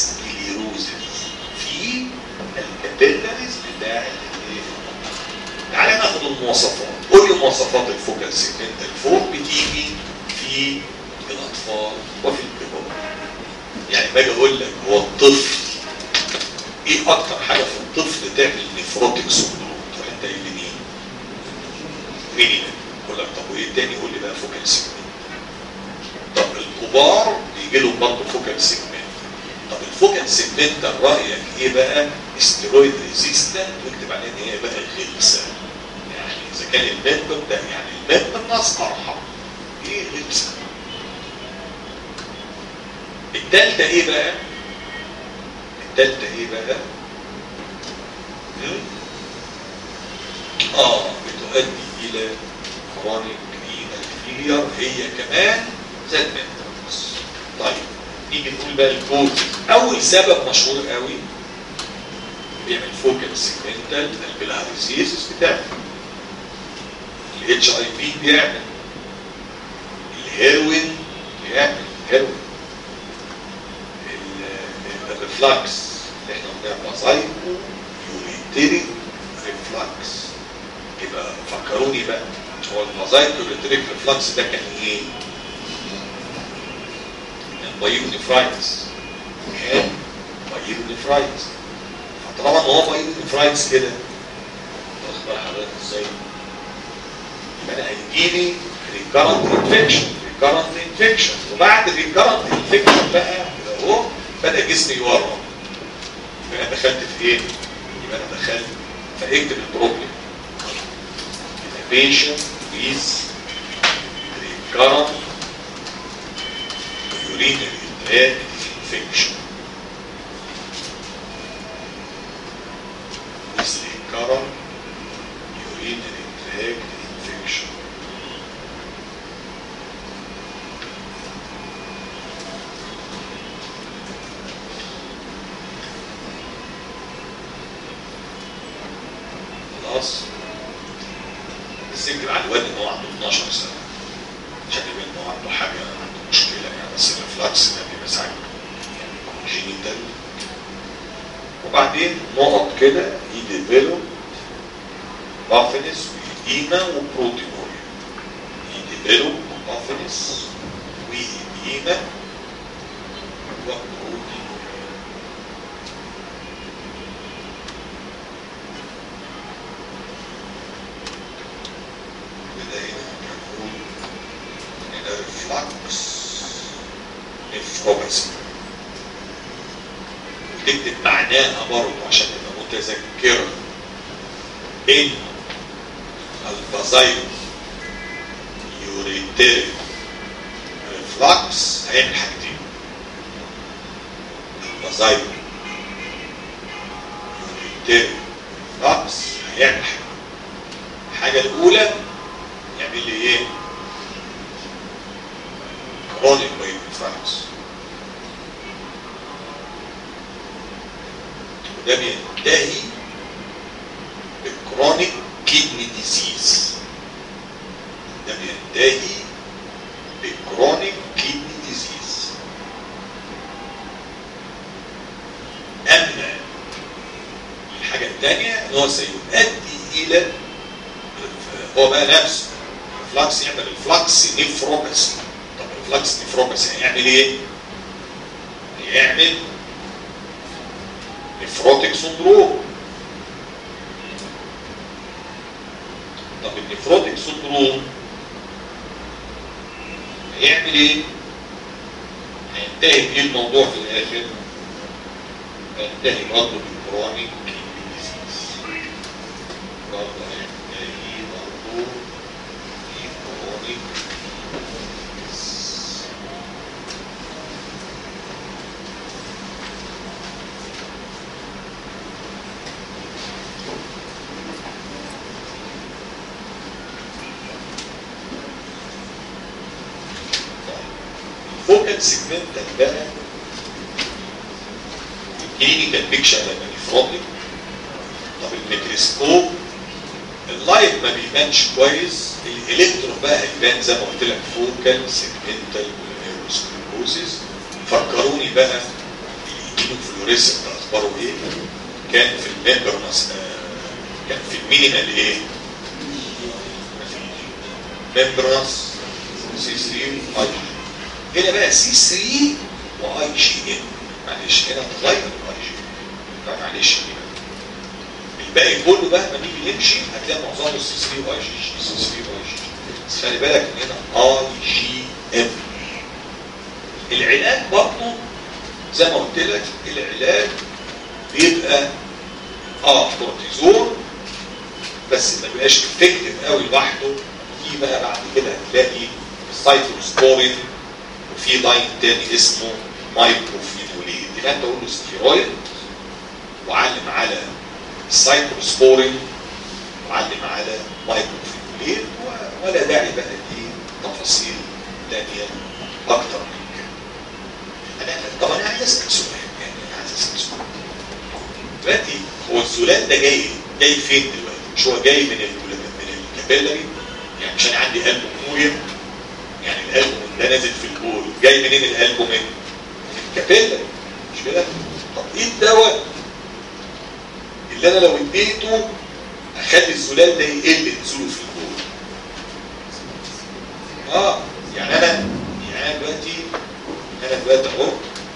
اسكليروزز في الكابيلاريز بتاع الايه؟ تعالى ناخد المواصفات قول لي مواصفات الفوكال سيجمنتال فوق بتيجي في الاطفال وفي الكبار يعني باجي اقول لك هو الطفل ايه اكتر حاجه في الطفل تعمل نفروتك سندروم تروح انت قايل لي مين؟ مين اقول لك طب وايه تاني قول لي بقى فوكال سيجمنت طب الكبار بيجي لهم برضه فوكال سيجمنت طب الفوكال سيجمنت رايك ايه بقى؟ استرويد ريزيستنت واكتب عليها ان هي بقى غلسه يعني اذا كان الميد ده يعني الميد الناس ارحم ايه غلسه؟ التالتة ايه بقى؟ التالتة ايه بقى؟ هم؟ اه بتؤدي الى كرونيك رينال فيلير هي كمان زاد منترس طيب نيجي نقول بقى الكوز اول سبب مشهور قوي بيعمل فوكال سيجمنتال البلهاريزيس بتاعمل الاتش اي بي بيعمل الهيروين بيعمل هيروين ال- الريفلاكس اللي احنا قلناها بازايكو يوريتريك ريفلاكس يبقى فكروني بقى هو المازايكو يوريتريك ريفلاكس ده كان ايه؟ كان بايونيفرايتس كان بايونيفرايتس فطالما ان هو بايونيفرايتس كده واخد بال حضرتك ازاي؟ يبقى انا هيجيلي ريكارنت انفكشن ريكارنت انفكشن وبعد الريكارنت انفكشن بقى كده اهو بدا جسمي يورم يبقى انا دخلت في ايه؟ يبقى انا دخلت فاكتب البروبلم patient with recurrent urinary tract infection with recurrent urinary tract infection خلاص بس يكتب على الواد ان هو عنده 12 سنه عشان يبين ان هو عنده حاجه عنده مشكله يعني بس الريفلكس ده بيبقى ساعات يعني جينيتال وبعدين نقط كده يديفلوب بافنس وإديمة وبروتينوريا يديفلوب بافنس وإديمة وبروتينوريا بداية نقول إن الريفلكس نفروباسي وتكتب معناها برضه عشان تبقى متذكرة إن البازايل يوريتيري ريفلكس هيعمل حاجتين البازايل يوريتيري ريفلكس هيعمل حاجة الحاجة الأولى يعمل لي ايه؟ كرونيك بايونيفراكس وده بينتهي بالكرونيك كيدني ديزيز ده بينتهي بالكرونيك كيدني ديزيز اما الحاجه الثانيه ان هو سيؤدي الى هو بقى نفسه الفلكس يعمل الفلكس نفروباسي طب الفلكس نفروباسي هيعمل ايه؟ هيعمل نفروتك سندروم طب النفروتك سندروم هيعمل ايه؟ هينتهي بايه الموضوع في الاخر؟ هينتهي برضه بالكرونيك كيدني ديزيز برضه هينتهي برضه بالكرونيك فوكال سيجمنتال بقى الكلينيكال بيكشر لما نفرضك طب الميكروسكوب اللايت ما بيبانش كويس الالكترون بقى هيبان زي ما قلت لك فوكال سيجمنتال والنيوروسكليروسيس فكروني بقى الفلوريسنت اخباره ايه؟ كان في الميمبرنس كان في المينيمال ايه؟ ممبرانس سي 3 اي جي هنا بقى سي 3 واي جي ان معلش هنا اتغير الاي جي فمعلش دي بقى الباقي كله بقى لما نيجي نمشي هتلاقي معظمه سي 3 واي جي سي 3 واي جي بس خلي بالك ان هنا اي جي ام العلاج برضه زي ما قلت لك العلاج بيبقى اه كورتيزون بس ما بيبقاش افكتيف قوي لوحده في بقى بعد كده هتلاقي السايكلوسبورين وفي لاين تاني اسمه مايكروفينولين يبقى انت قول له ستيرويد وعلم على السايكلوسبورين وعلم على مايكروفينولين و- ولا داعي بقى لتفاصيل تانية اكتر من كده انا طب انا عايز اسال سؤال يعني انا عايز اسال سؤال دلوقتي هو السلال ده جاي جاي فين دلوقتي؟ مش هو جاي من ال من الكابيلاري يعني عشان عندي قلب مويه يعني القلب ده نازل في البول جاي منين القلب من؟ من الكابيلاري مش كده؟ طب ايه الدواء اللي انا لو اديته اخلي السلال ده يقل نزوله في البول؟ اه يعني انا يعني انا دلوقتي انا دلوقتي اهو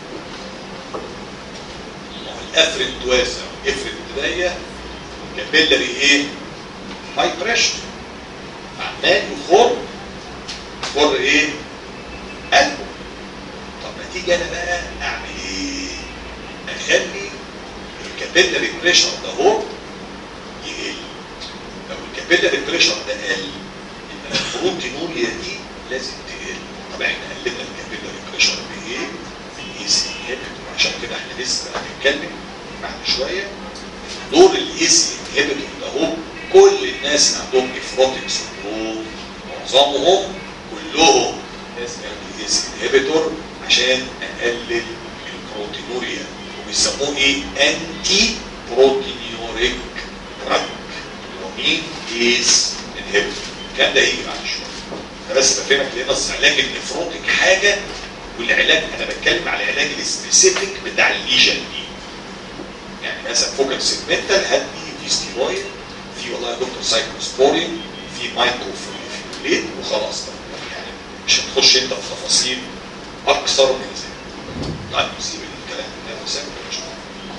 الافرد واسع افرد ضيق كابيلاري ايه هاي بريشر عمال يخر يخر ايه قلبه طب ما تيجي انا بقى اعمل ايه اخلي الكابيلاري بريشر ده هو يقل لو الكابيلاري بريشر ده قل يبقى البروتينوريا دي لازم تقل طب احنا قللنا الكابيلاري بريشر بايه؟ بالاي سي عشان كده احنا لسه هنتكلم بعد شويه دور الاي سي انهبيتور ده هو كل الناس اللي عندهم افراطيك سندروم معظمهم كلهم لازم يعملوا الاي سي انهبيتور عشان اقلل البروتينوريا وبيسموه ايه؟ انتي بروتينيوريك دراج اللي هو مين؟ ايس انهبيتور الكلام ده هيجي بعد شويه انا بس بفهمك لان اصل علاج النفروتيك حاجه والعلاج انا بتكلم على العلاج السبيسيفيك بتاع الليجن دي يعني مثلا فوكال سيجمنتال هات لي في ستيرويد في والله يا دكتور سايكلوسبورين في مايكروفيوليت وخلاص بقى يعني مش هتخش انت في تفاصيل اكثر من ذلك طيب سيب الكلام ده وسيب مش مهم.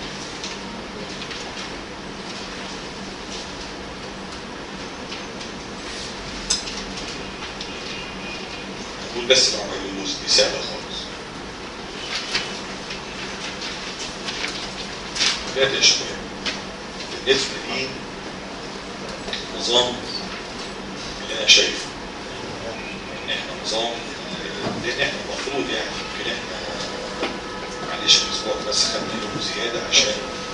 نقول بس العمل اللوز دي سهله خالص ده تشبيه بالنسبه لي النظام اللي انا شايفه ان احنا نظام لان احنا المفروض يعني يمكن احنا معلش الاسبوع ده بس خدنا يوم زياده عشان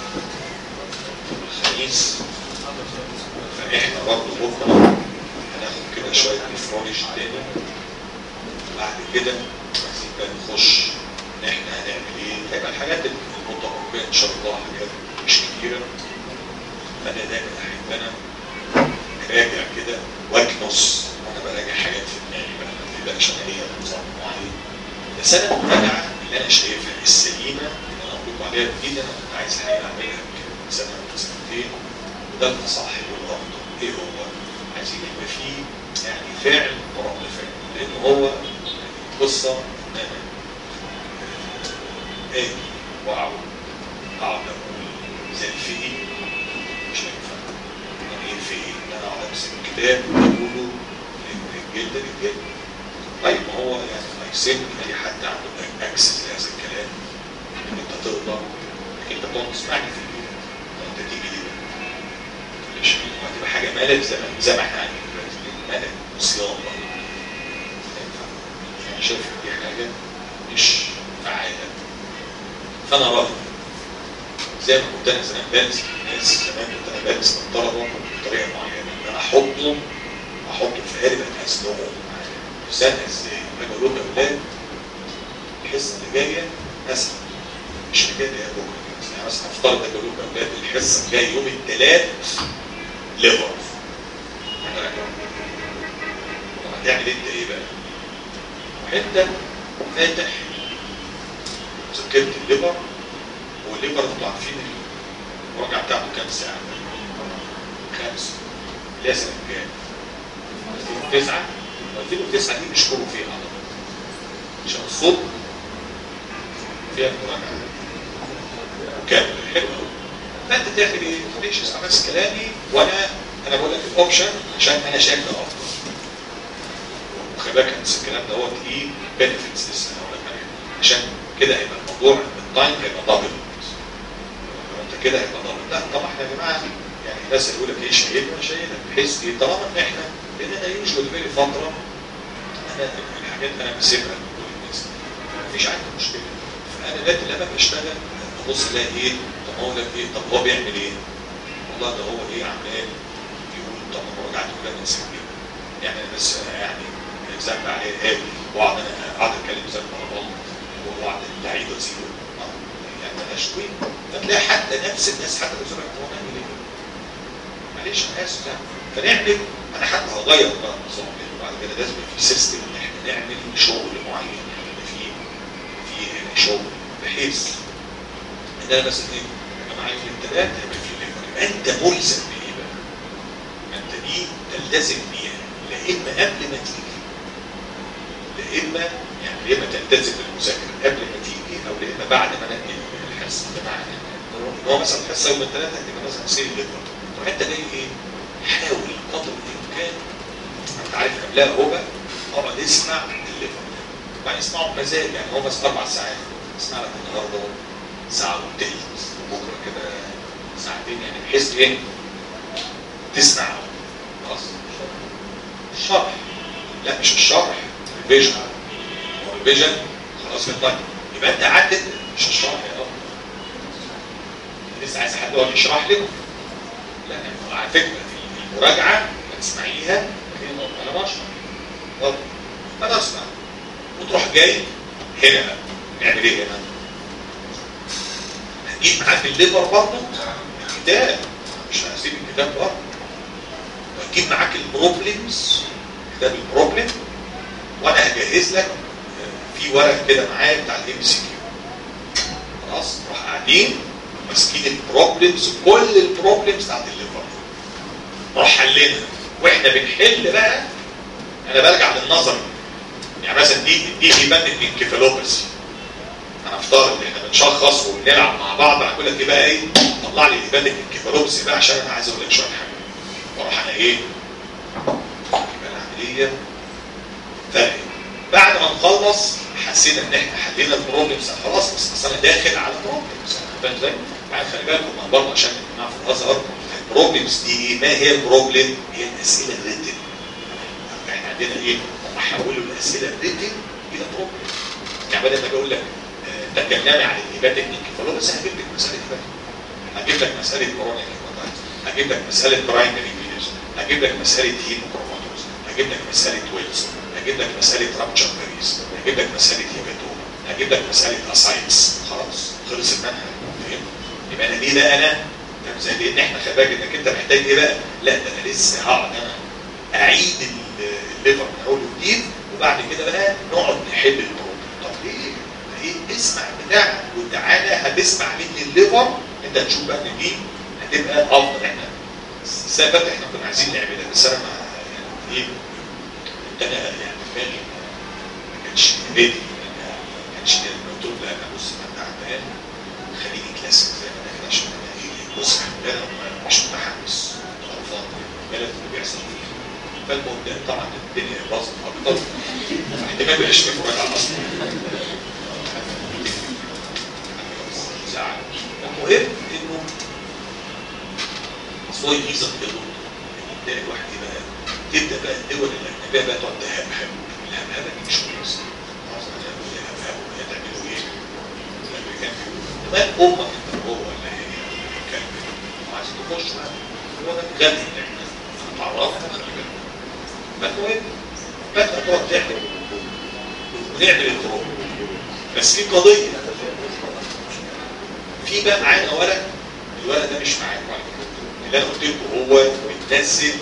الخميس فاحنا برضه بكره هناخد كده شويه نفرولوجي تاني بعد كده عايزين بقى نخش ان احنا هنعمل ايه هيبقى الحاجات المتبقيه ان شاء الله حاجات مش كتيره انا دايما احب انا اراجع كده واكنس وانا براجع حاجات في دماغي بقى ما تبقاش انا ليا نظام معين بس انا المراجعه اللي انا شايفها السليمه اللي انا اقول عليها جديد انا كنت عايز الحقيقه اعملها يمكن من سنه او سنتين وده الاصح والافضل ايه هو؟ عايزين يبقى فيه يعني فعل ورد فعل لان هو قصه ان انا اجي واقعد اقعد اقول زي الفقي مش هينفع يعني ايه الفقي؟ ان انا اقعد امسك كتاب واقوله للجلد للجلد طيب ما هو يعني هيسن اي حد عنده اكسس لهذا الكلام ان انت تقدر انك انت تقعد تسمعني في البيت انت تيجي ليه؟ مش هتبقى حاجه ملل زي ما زي ما احنا عارفين دلوقتي ملل وصيام بقى يعني شايف دي حاجه مش فعاله فانا رايي زي ما كنت انا زمان بدرس الناس زمان كنت انا بدرس للطلبه بطريقه معينه ان انا احطهم احطهم في قالب اسلوبهم في سنه ازاي؟ انا بقول لهم يا اولاد الحصه اللي جايه اسهل مش اللي جايه يا بكره يعني مثلا افترض اقول لهم يا اولاد الحصه الجايه يوم الثلاث ليفر هتعمل انت ايه بقى؟ وانت فاتح ذاكرت الليفر والليفر انتوا عارفين المراجعه بتاعته كام ساعه؟ خمسه لازم كام؟ تسعه 2009 دي بيشكروا فيها على طول عشان الصوت فيها مراجعه كامل حلو قوي فانت تعمل ايه؟ معلش اسمع بس كلامي وانا انا بقول لك الاوبشن عشان انا شايف ده افضل وخلي بالك بس الكلام ده هو ايه بنفيتس لسه انا هقول لك عليها عشان كده هيبقى الموضوع التايم هيبقى دبل انت كده هيبقى دبل لا طبعا احنا يا جماعه يعني الناس اللي يقول لك ايه شايلنا شايلنا بحيث ايه طالما ان احنا لان انا يوجوال بقالي فتره انا الحاجات انا بسيبها لكل الناس مفيش عندي مشكله فانا دلوقتي لما بشتغل ابص الاقي ايه طب هو ده ايه طب هو بيعمل ايه؟ والله ده هو ايه عمال يقول طب ما رجعت كلها من سنين يعني انا بس يعني ذنب عليه هادي واقعد انا اقعد اتكلم ذنب على الله واقعد لعيب وزيرو يعني انا شوي فتلاقي حتى نفس الناس حتى لو سمعت هو نعمل ايه؟ معلش انا اسف يعني فنعمل انا حتى هغير بقى النظام بعد كده لازم يبقى في سيستم ان احنا نعمل شغل معين يعني في في شغل بحيث ان انا مثلا ايه انا معايا يوم الثلاث هيبقى في ليبر يبقى انت ملزم بايه بقى؟ انت دي تلتزم بيها لا اما قبل ما تيجي لا اما يعني يا اما تلتزم بالمذاكره قبل ما تيجي او لا اما بعد ما ننقل الحصه بمعنى ان هو مثلا الحصه يوم الثلاث هتبقى مثلا سير ليبر طب انت جاي ايه؟ حاول قدر الامكان انت عارف قبلها هو بقى اقعد اسمع الليفر بعدين اسمعه بمزاج يعني هو بس اربع ساعات اسمع لك النهارده ساعه وثلث وبكره كده ساعتين يعني بحيث ايه؟ تسمع خلاص الشرح لا مش الشرح الفيجن هو الفيجن خلاص في طيب يبقى انت قعدت مش الشرح يا رب لسه عايز حد يقعد يشرح لكم لا على فكره المراجعه هتسمعيها انا بشرح برضه انا اسمع وتروح جاي هنا بقى نعمل ايه هنا؟ هتجيب معاك الليفر برضه كتاب مش هسيب الكتاب برضه وهتجيب معاك البروبلمز كتاب البروبلم وانا هجهز لك في ورق كده معايا بتاع الام سي كيو خلاص نروح قاعدين ماسكين البروبلمز كل البروبلمز بتاعت الليفر نروح حلينها واحنا بنحل بقى انا برجع للنظر يعني مثلا دي دي هيباتيك انكفالوباسي انا افترض ان احنا بنشخص وبنلعب مع بعض هقول لك ايه بقى ايه طلع لي هيباتيك انكفالوباسي بقى عشان انا عايز اقول لك شويه حاجات واروح انا ايه يبقى العمليه فرق بعد ما نخلص حسينا ان احنا حلينا البروبلمز خلاص بس اصل انا داخل على بروبلمز فاهم ازاي؟ بعد خلي بالكم ما برضه عشان الجماعه في الازهر البروبلمز دي ايه؟ ما هي البروبلم؟ هي الاسئله الريتن يعني عندنا ايه؟ هم حولوا الاسئله الريتن الى بروبلم يعني بدل ما اجي اقول لك آه، تكلمي عن الهيباتيك انكفالوباس هجيب لك مساله هيباتيك هجيب لك مساله كورونا هجيب لك مساله برايمري فيروس هجيب لك مساله هيموكروماتوز هجيب لك مساله ويلز هجيب لك مساله رابتشر باريس هجيب لك مساله هيباتوما هجيب لك مساله اسايتس خلاص خلص المنهج فهمت يبقى انا ليه بقى انا فاهم ازاي؟ لان احنا خلي بالك انك انت محتاج ايه بقى؟ لا ده انا لسه هقعد انا اعيد ال- الليفر من اول وجديد وبعد كده بقى نقعد نحل البروبلم طب ليه؟ ايه اسمع بتاع وتعالى هتسمع مني الليفر انت هتشوف بقى ان دي هتبقى افضل احنا السنه اللي فاتت احنا كنا عايزين نعملها بس انا ما يعني ايه كنت انا يعني دماغي ما كانش ريدي ما كانش ريدي قلت له لا انا بص انا تعبان خليني كلاسيك زي ما انا كده عشان انا ايه بص انا مش متحمس خرفان بالك اللي بيحصل فيه فالمهم ده طبعا الدنيا باظت اكتر احتمال ما يبقاش في مراجعه اصلا زعل المهم انه اصل يغيظك كده تلاقي الواحد بقى تبدا بقى الدول الاجنبيه بقى تقعد تهبهب الهبهبه دي مش كويسه خلاص انا هقول يهبهبوا هتعملوا ايه؟ الامريكان بيقولوا كمان امك انت هو ولا هي الامريكان عايزين تخش بقى هو ده الغبي اللي احنا اتعرفنا خلي بالك فالمهم بدأ تقعد تعمل ونعمل الخروج بس في قضيه في بقى معانا ورق الورق ده مش معاكم على فكره اللي انا قلت لكم هو بيتنزل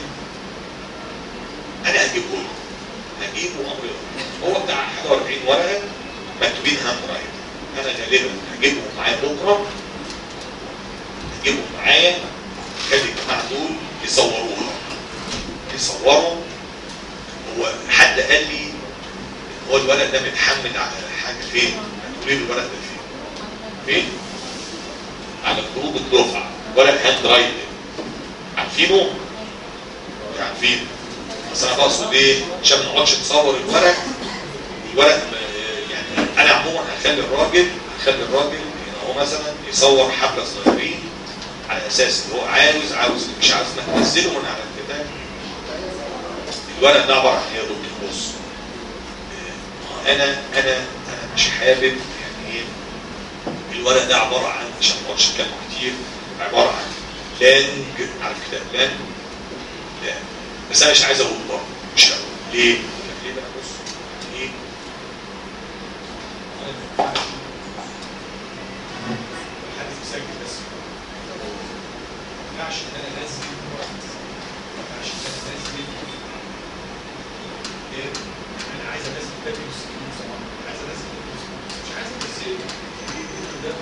انا هجيبه لكم هجيبه امر هو بتاع 41 ورقه مكتوبين هاند رايت انا غالبا هجيبهم معايا بكره هجيبهم معايا خلي الجماعه دول يصوروها يصوروا هو حد حد قال لي هو الورق ده متحمل على حاجه فين؟ هتقولي لي الورق ده فين؟ فين؟ على جروب الدفعه ورق هاند رايتنج عارفينه؟ مش عارفينه بس انا بقصد ايه؟ عشان ما نقعدش نصور الورق الورق م- يعني انا عموما هخلي الراجل هخلي الراجل ان هو مثلا يصور حبه صغيرين على اساس ان هو عاوز عاوز مش عاوز ما تنزله من على الكتاب الورق ده عباره عن ايه يا دكتور بص آه، انا انا انا مش حابب يعني ايه الورق ده عباره عن عشان ما اقعدش اتكلم كتير عباره عن لانج عارف كتاب لانج لا بس انا مش عايز اقول برضه مش هقول ليه؟ ليه بقى بص يعني ايه؟ حد يسجل بس ما ينفعش ان انا انزل الورق. ما ينفعش ان انا انزل ايه؟ انا عايز انزل كتاب يوسف طبعا عايز انزل كتاب يوسف مش عايز انزل ده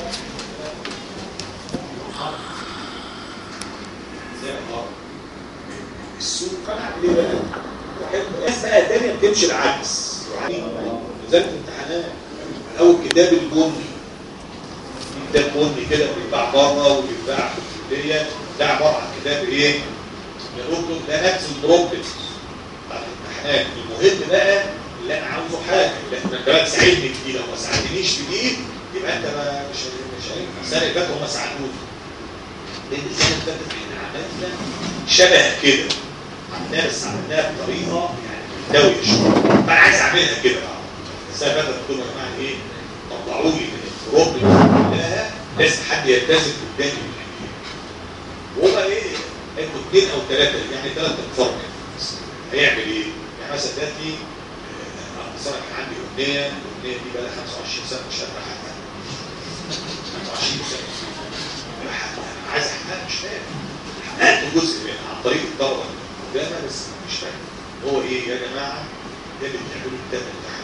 زي ما السوق كان عامل ايه بقى؟ واحد الناس بقى الدنيا بتمشي العكس يعني زي الامتحانات او الكتاب البني في كتاب بني كده بيتباع بره وبيتباع في الكليه ده عباره عن كتاب ايه؟ بنقول له ده نفس البروبلم بتاع الامتحانات المهم بقى اللي انا عاوزه حاجه لا انت بقى تساعدني في دي لو ما ساعدتنيش في دي يبقى انت ما مش مش هينفع السنه اللي فاتت هم ساعدوني لان السنه اللي فاتت احنا عملنا شبه كده عملناها بس عملناها بطريقه يعني متداويه شويه فانا عايز اعملها كده بقى السنه اللي فاتت قلت لهم يا جماعه ايه طلعوا لي من الفروق اللي عملناها لازم حد يلتزم قدامي وهو ايه هيبقوا اثنين او ثلاثه يعني ثلاث انفار بس هيعمل ايه؟ يعني مثلا دلوقتي آه، اصل انا كان عندي اغنيه الاغنيه دي بقى لها 25 سنه مش قادر احققها 25 سنه أنا عايز احققها مش فاهم حققت جزء منها عن طريق الدوره قدامها بس مش فاهم هو ايه يا جماعه ده اللي بتعملوا كتاب الامتحان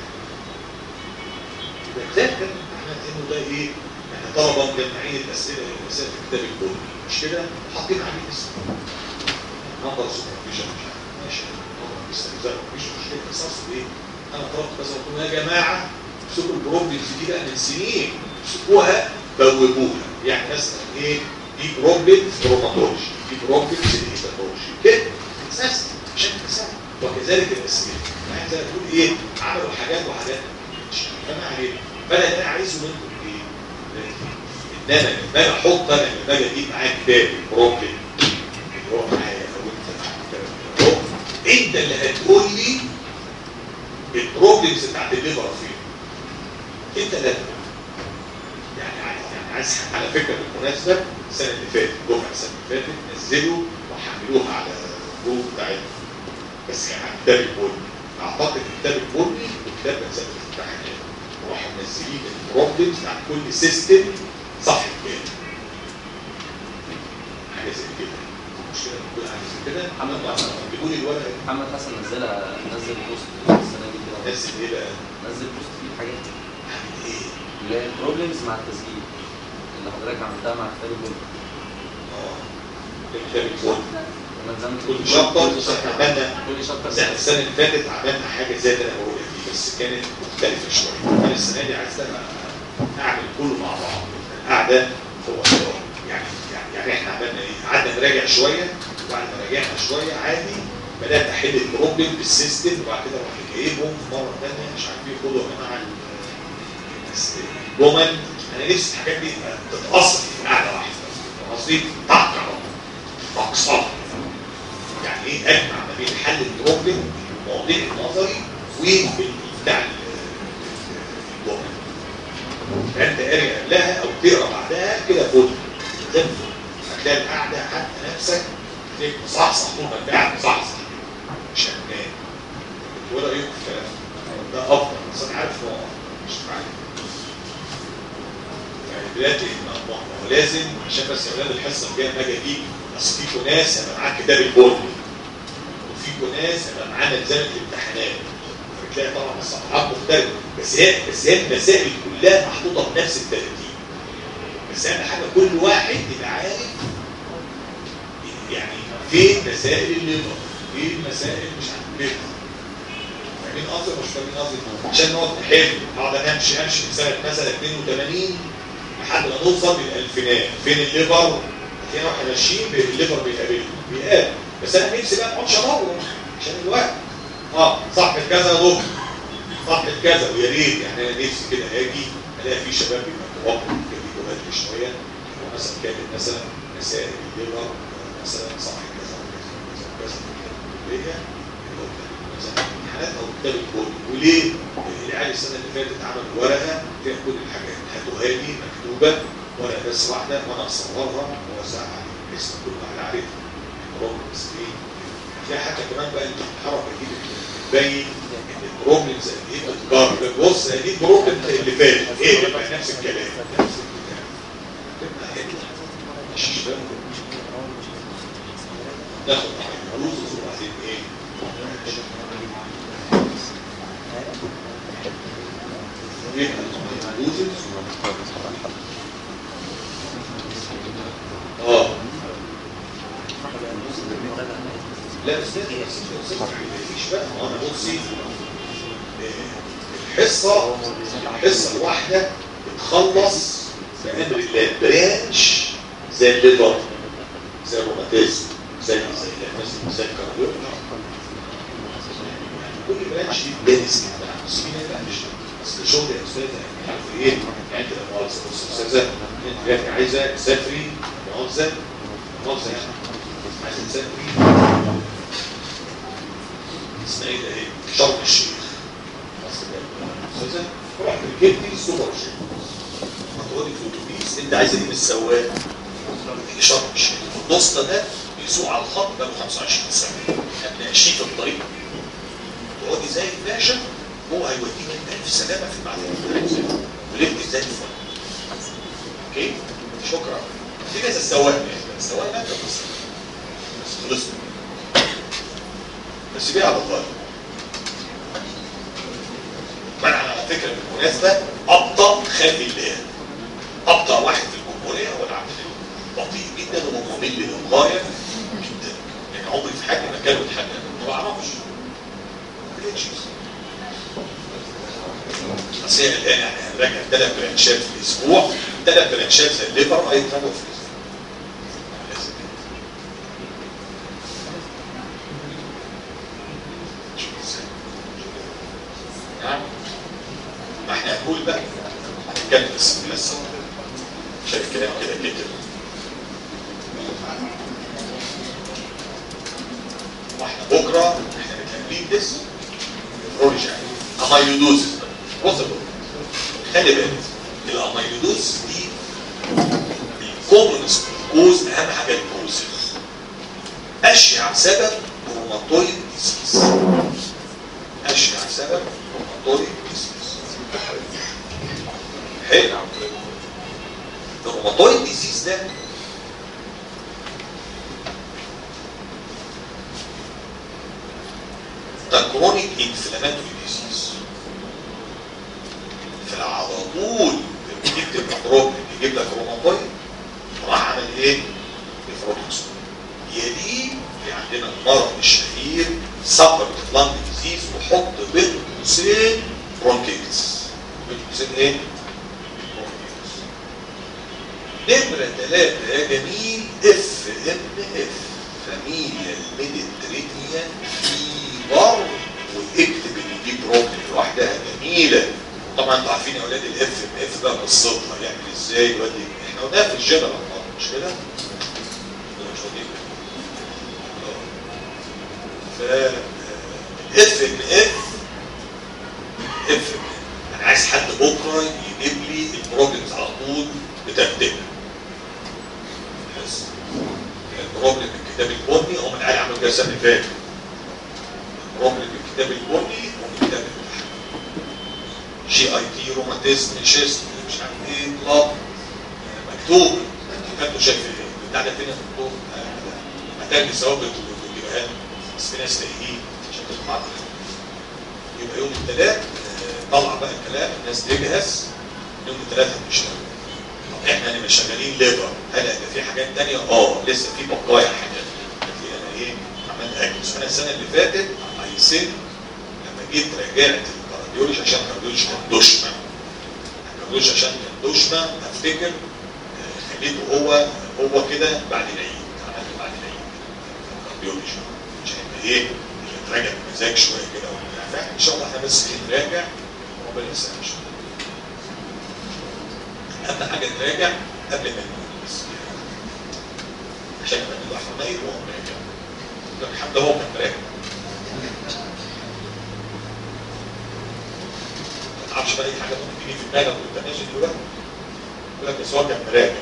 يبقى كتاب كان الامتحانات انه ده ايه؟ احنا طلبه مجمعين الاسئله الاسئله في كتاب الكل مش كده؟ حاطين عليه اسم نمبر سوبرفيشن مش عارف ماشي نمبر استهزاء مفيش مشكله بس اقصد ايه؟ انا طلبت كذا قلت لهم يا جماعه امسكوا البروبلمز دي بقى من سنين امسكوها بوبوها يعني مثلا ايه؟ دي بروبلمز روماتولوجي دي بروبلمز هيباتولوجي كده اساس بشكل سهل وكذلك الاسئله يعني زي ما تقول ايه؟ عملوا حاجات وحاجات مش فما علينا فانا اللي انا عايزه منكم ايه؟ ان انا لما اجي احط انا لما اجي اجيب معايا كتاب البروبلم اللي هو معايا او انت معاك كتاب البروبلم، انت اللي هتقول لي البروبلمز بتاعت الليفر فين انت اللي هتقول يعني عايز يعني عايز على فكره بالمناسبه السنه اللي فاتت دفعه السنه اللي فاتت نزلوا وحملوها على الجروب بتاعتهم بس كان على كتاب البني اعتقد كتاب البني وكتاب مساله الامتحانات وراحوا منزلين البروبلمز بتاعت كل سيستم صفحه كامل حاجه زي كده مش كده بنقول حاجه زي كده محمد حسن. بيقول الورقه محمد حسن نزلها نزل بوست السنه دي كده نزل ايه بقى؟ نزل بوست فيه حاجات عامل ايه؟ اللي هي البروبلمز مع التسجيل اللي حضرتك عملتها مع كتاب الجمله اه كتاب البني لما نزلت كل شابتر عملنا كل شابتر لا السنه اللي فاتت عملنا حاجه زي اللي انا بقول لك دي بس كانت مختلفه شويه انا السنه دي عايز أنا اعمل كله مع بعض القعده هو يعني يعني يعني احنا عملنا ايه؟ قعدنا نراجع شويه وبعد ما راجعنا شويه عادي بدات احل البروبلم بالسيستم وبعد كده رحت جايبهم مره ثانيه مش عارف ايه خدوا يا جماعه ال- الس- الجمل انا نفسي الحاجات دي تتاثر في قعده واحده فاهم قصدي؟ طق تقصر يعني ايه اجمع ما بين حل البروبلم المواضيع النظري وبتاع الجمل فانت قاري قبلها او تقرا بعدها كده فل زي الفل هتلاقي القعده حتى نفسك تلاقيك مصحصح طول ما انت قاعد مصحصح مش هتنام ولا رايك في الكلام ده افضل بس انا عارف ان هو مش عارف يعني دلوقتي ما- ما هو لازم عشان بس يا اولاد الحصه الجايه لما اجي اجيب اصل فيكوا ناس هيبقى معاك كتاب البني وفيكوا ناس هيبقى معانا نظام الامتحانات بتلاقي طبعا الصفحات مختلفه بس هي بس هي المسائل كلها محطوطه بنفس الترتيب بس اهم حاجه كل واحد يبقى عارف يعني فين مسائل الليفر فين مسائل مش عارف ليه فاهمين قصدي ولا مش فاهمين قصدي عشان نقعد نحل اقعد انا امشي امشي من سنه مثلا 82 لحد ما نوصل للالفينات فين الليفر هتلاقينا واحنا ماشيين الليفر بيقابلنا بيقابل بس انا نفسي بقى ما اقعدش ادور عشان الوقت اه صاحب كذا يا دكتور صاحب كذا ويا ريت يعني انا نفسي كده اجي الاقي في شباب بيبقى متوقع كده بدري شويه مثلا كاتب مثلا مسائل الليفر مثلا صاحب كذا وكذا وكذا وكذا مثلا امتحانات او كتاب الكود وليه العيال السنه اللي فاتت عملوا ورقه فيها كل الحاجات هاتوها لي مكتوبه ورقه بس واحده وانا اصورها واوزعها عليهم بحيث إن كل واحد عارف البروبلم سكرين هتلاقي حتى كمان بقى الحركه دي بتبين ان البروبلمز اللي هي بتتكرر بص دي البروبلم اللي فاتت ايه بقى نفس الكلام نفس الكلام تبقى هيطلع مش فاهم ناخد الفلوس وبعدين ايه يبقى الفلوس اه لا بس ده مفيش بقى ما انا بصي آه، الحصه الحصه الواحده بتخلص بامر الله برانش زي الليفر زي الروماتيزم زي زي مثلا زي الكارديو كل برانش ليه بلانس كده بس مين بقى مش اصل شغل يا استاذ يعني عارف ايه يعني انت لما مؤاخذه بص يا استاذه انت دلوقتي عايزه تسافري مؤاخذه مؤاخذه يعني عايزه تسافري اسمها ايه ده ايه شرم الشيخ أصل ده- استاذه رحت ركبتي سوبر شيخ هتقعدي في الاتوبيس انت عايزه ايه من السواق في شرم الشيخ النص ده بيسوق على الخط بقاله 25 سنه هتناقشيه في الطريق تقعدي زي الباشا هو هيوديك الف سلامه في المعلومات اللي عايزها ولفت زي الفل اوكي شكرا في ناس السواق يعني السواق لا بس بس خلصنا بس بيها على الله وانا على فكره بالمناسبه ابطا خلق الله ابطا واحد في الجمهوريه هو العبد بطيء جدا وممل للغايه جدا يعني عمري في حاجه ما كان بيتحدى ما بعرفش ما لقيتش. بس هي الان يعني هنراجع ثلاث برانشات في الاسبوع ثلاث برانشات زي الليفر هيتراجعوا في الاسبوع لازم شوف ازاي نعم ما احنا هنقول بقى هنتكلم بس بس عشان الكلام كده كده واحنا بكره احنا مكملين بس نخرج يعني اميلودوز بص يا دكتور. خلي بالك الاميلودوز دي الكومونست كوز اهم حاجه الكوز اشيع سبب روماتويد ديسيز اشيع سبب روماتويد ديسيز حلو الروماتويد ديسيز ده ده كرونيك انفلاماتوري ديسيز فعلى طول بيكتب مضروب يجيب لك روماتويد راح عمل ايه؟ افروكسون يليه في عندنا المرض الشهير سكر لانج ديزيز وحط بين قوسين برونكيتس بين قوسين ايه؟ برونكيتس نمرة ثلاثة يا جميل اف ام اف فاميليا الميديترينيان فيبر واكتب ان دي بروبلم لوحدها جميلة طبعا انتوا عارفين يا اولاد الاف ام اف بقى قصتها يعمل ازاي يودي احنا قلناها في الجنرال مش كده؟ ولا مش وديك؟ ف اف ام اف اف انا عايز حد بكره يجيب لي البروبلمز على طول بترتيبها بس البروبلم الكتاب البني هو من العيال عملوا كده السنه اللي فاتت البروبلم الكتاب البني ومن الكتاب البحري جي اي تي روماتيزم شيست مش عارف ايه طلاب مكتوب انتوا شايفين ايه بتاع ده فين يا دكتور محتاج ثوابت وجبهات بس في ناس تاهيل عشان تطلع يبقى يوم الثلاث طلع بقى الكلام الناس تجهز يوم الثلاث هنشتغل طب احنا اللي مش شغالين ليفر هل هيبقى في حاجات تانية؟ اه لسه في بقايا حاجات هتلاقي انا ايه عمال اجلس انا السنه اللي فاتت عايزين لما جيت راجعت الكارديولوجي عشان الكارديولوجي كان دشمه الكارديولوجي عشان كان دشمه افتكر آه، خليته هو هو كده بعد العيد عملته بعد العيد الكارديولوجي عشان يبقى ايه نراجع بمزاج شويه كده وبتاع. فاحنا ان شاء الله احنا بس ايه نراجع وربنا يسهل ان شاء الله اهم حاجه نراجع قبل ما نموت بس عشان لما نبقى حمايل وهو راجع لكن حتى هو كان راجع ما تعرفش بقى اي حاجه ممكن تيجي في دماغك وانت ماشي دلوقتي يقول لك بس هو كان راجع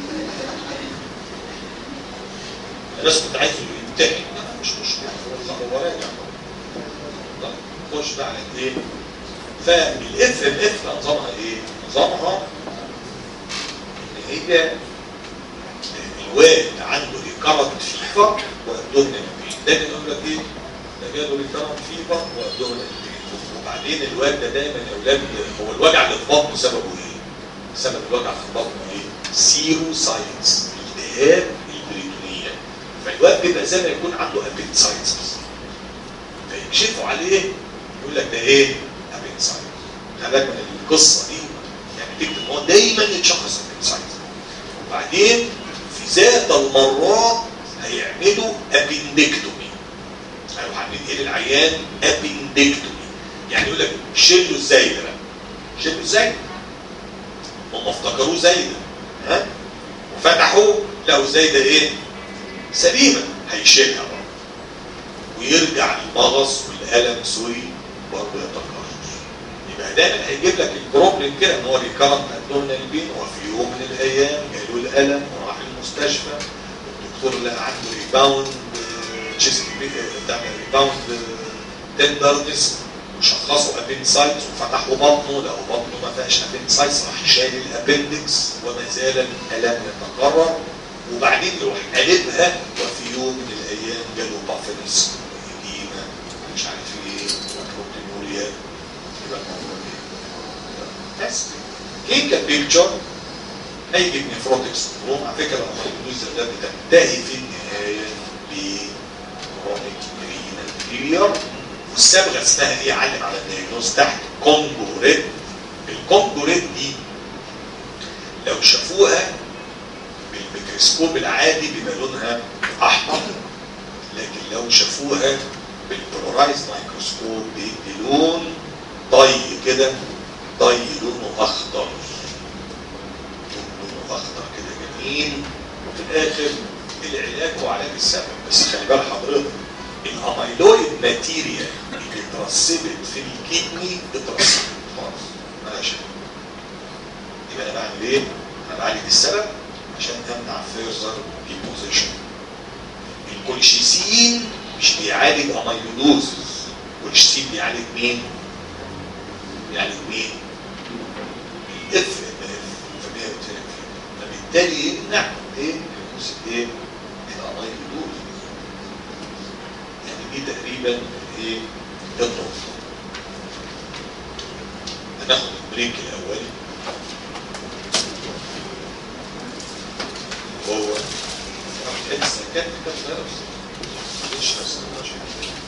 الناس كنت عايزه يمتحن أنا مش مشكله هو هو راجع طيب، خش بقى على ايه فالاف ام اف نظامها ايه؟ نظامها ان هي الواد عنده ريكارنت فيفر وابدومينال بين دايما يقول لك ايه؟ ده جاله ريكارنت فيفر وابدومينال بين وبعدين الواد ده دايما يا اولاد هو الوجع اللي في بطنه سببه ايه؟ سبب الوجع في بطنه ايه؟ سيرو ساينس التهاب البريتونيه فالواد بيبقى زي ما يكون عنده ابيتسايتس فيكشفوا عليه يقول لك ده ايه؟ ابيتسايتس خلي بالك من القصه دي يعني تكتب ان هو دايما يتشخص ابيتسايتس وبعدين في ذات المرات هيعملوا ابندكتومي هيروح عاملين ايه للعيان ابندكتومي يعني يقول لك شيلوا ازاي ده بقى شيلوا ازاي هم افتكروه زي ده ها وفتحوا لقوا ازاي ده ايه سليمه هيشيلها بقى ويرجع المغص والالم سوري برضه يتكرر يبقى دايما هيجيب لك البروبلم كده ان هو ريكارنت ابدومينال بين وفي يوم من الايام جاله الالم وراح المستشفى الدكتور لقى عنده ريباوند تشيست بتاع ريباوند تندرنس وشخصوا ابندسايتس وفتحوا بطنه لقوا بطنه ما فيهاش ابندسايتس راح شال الابندكس وما زال الالم يتكرر وبعدين يروح قلبها وفي يوم من الايام جاله بافنس وإديمة مش عارف ايه وبروتينوريا يبقى الموضوع ايه؟ بس كيكا بيكتشر هيجي نيفروتيك سندروم على فكره الهايبوزا ده بتنتهي في النهايه بكرونيك رينال فيلير والصبغه اسمها ايه علم على الدياجنوز تحت كونجو ريد الكونجو ريد دي لو شافوها بالميكروسكوب العادي بيبقى لونها احمر لكن لو شافوها بالبرورايز مايكروسكوب بيدي لون ضي كده ضي لونه اخضر لونه اخضر كده جميل وفي الاخر العلاج هو علاج السبب بس خلي بال حضرتك الاميلويد ماتيريال اللي اترسبت في الكدني اترسبت خلاص مالهاش يبقى انا بعمل ايه؟ انا بعالج السبب عشان امنع فيرزر ديبوزيشن الكولشيسين مش بيعالج اميلودوزز الكولشيسين بيعالج مين؟ بيعالج مين؟ الاف ام اف فبالتالي يمنع ايه؟ حدوث ايه؟ الاميلودوز يعني دي تقريبا ايه؟ النقطة هناخد البريك الاولي وهو لسه كان كان درس مش بس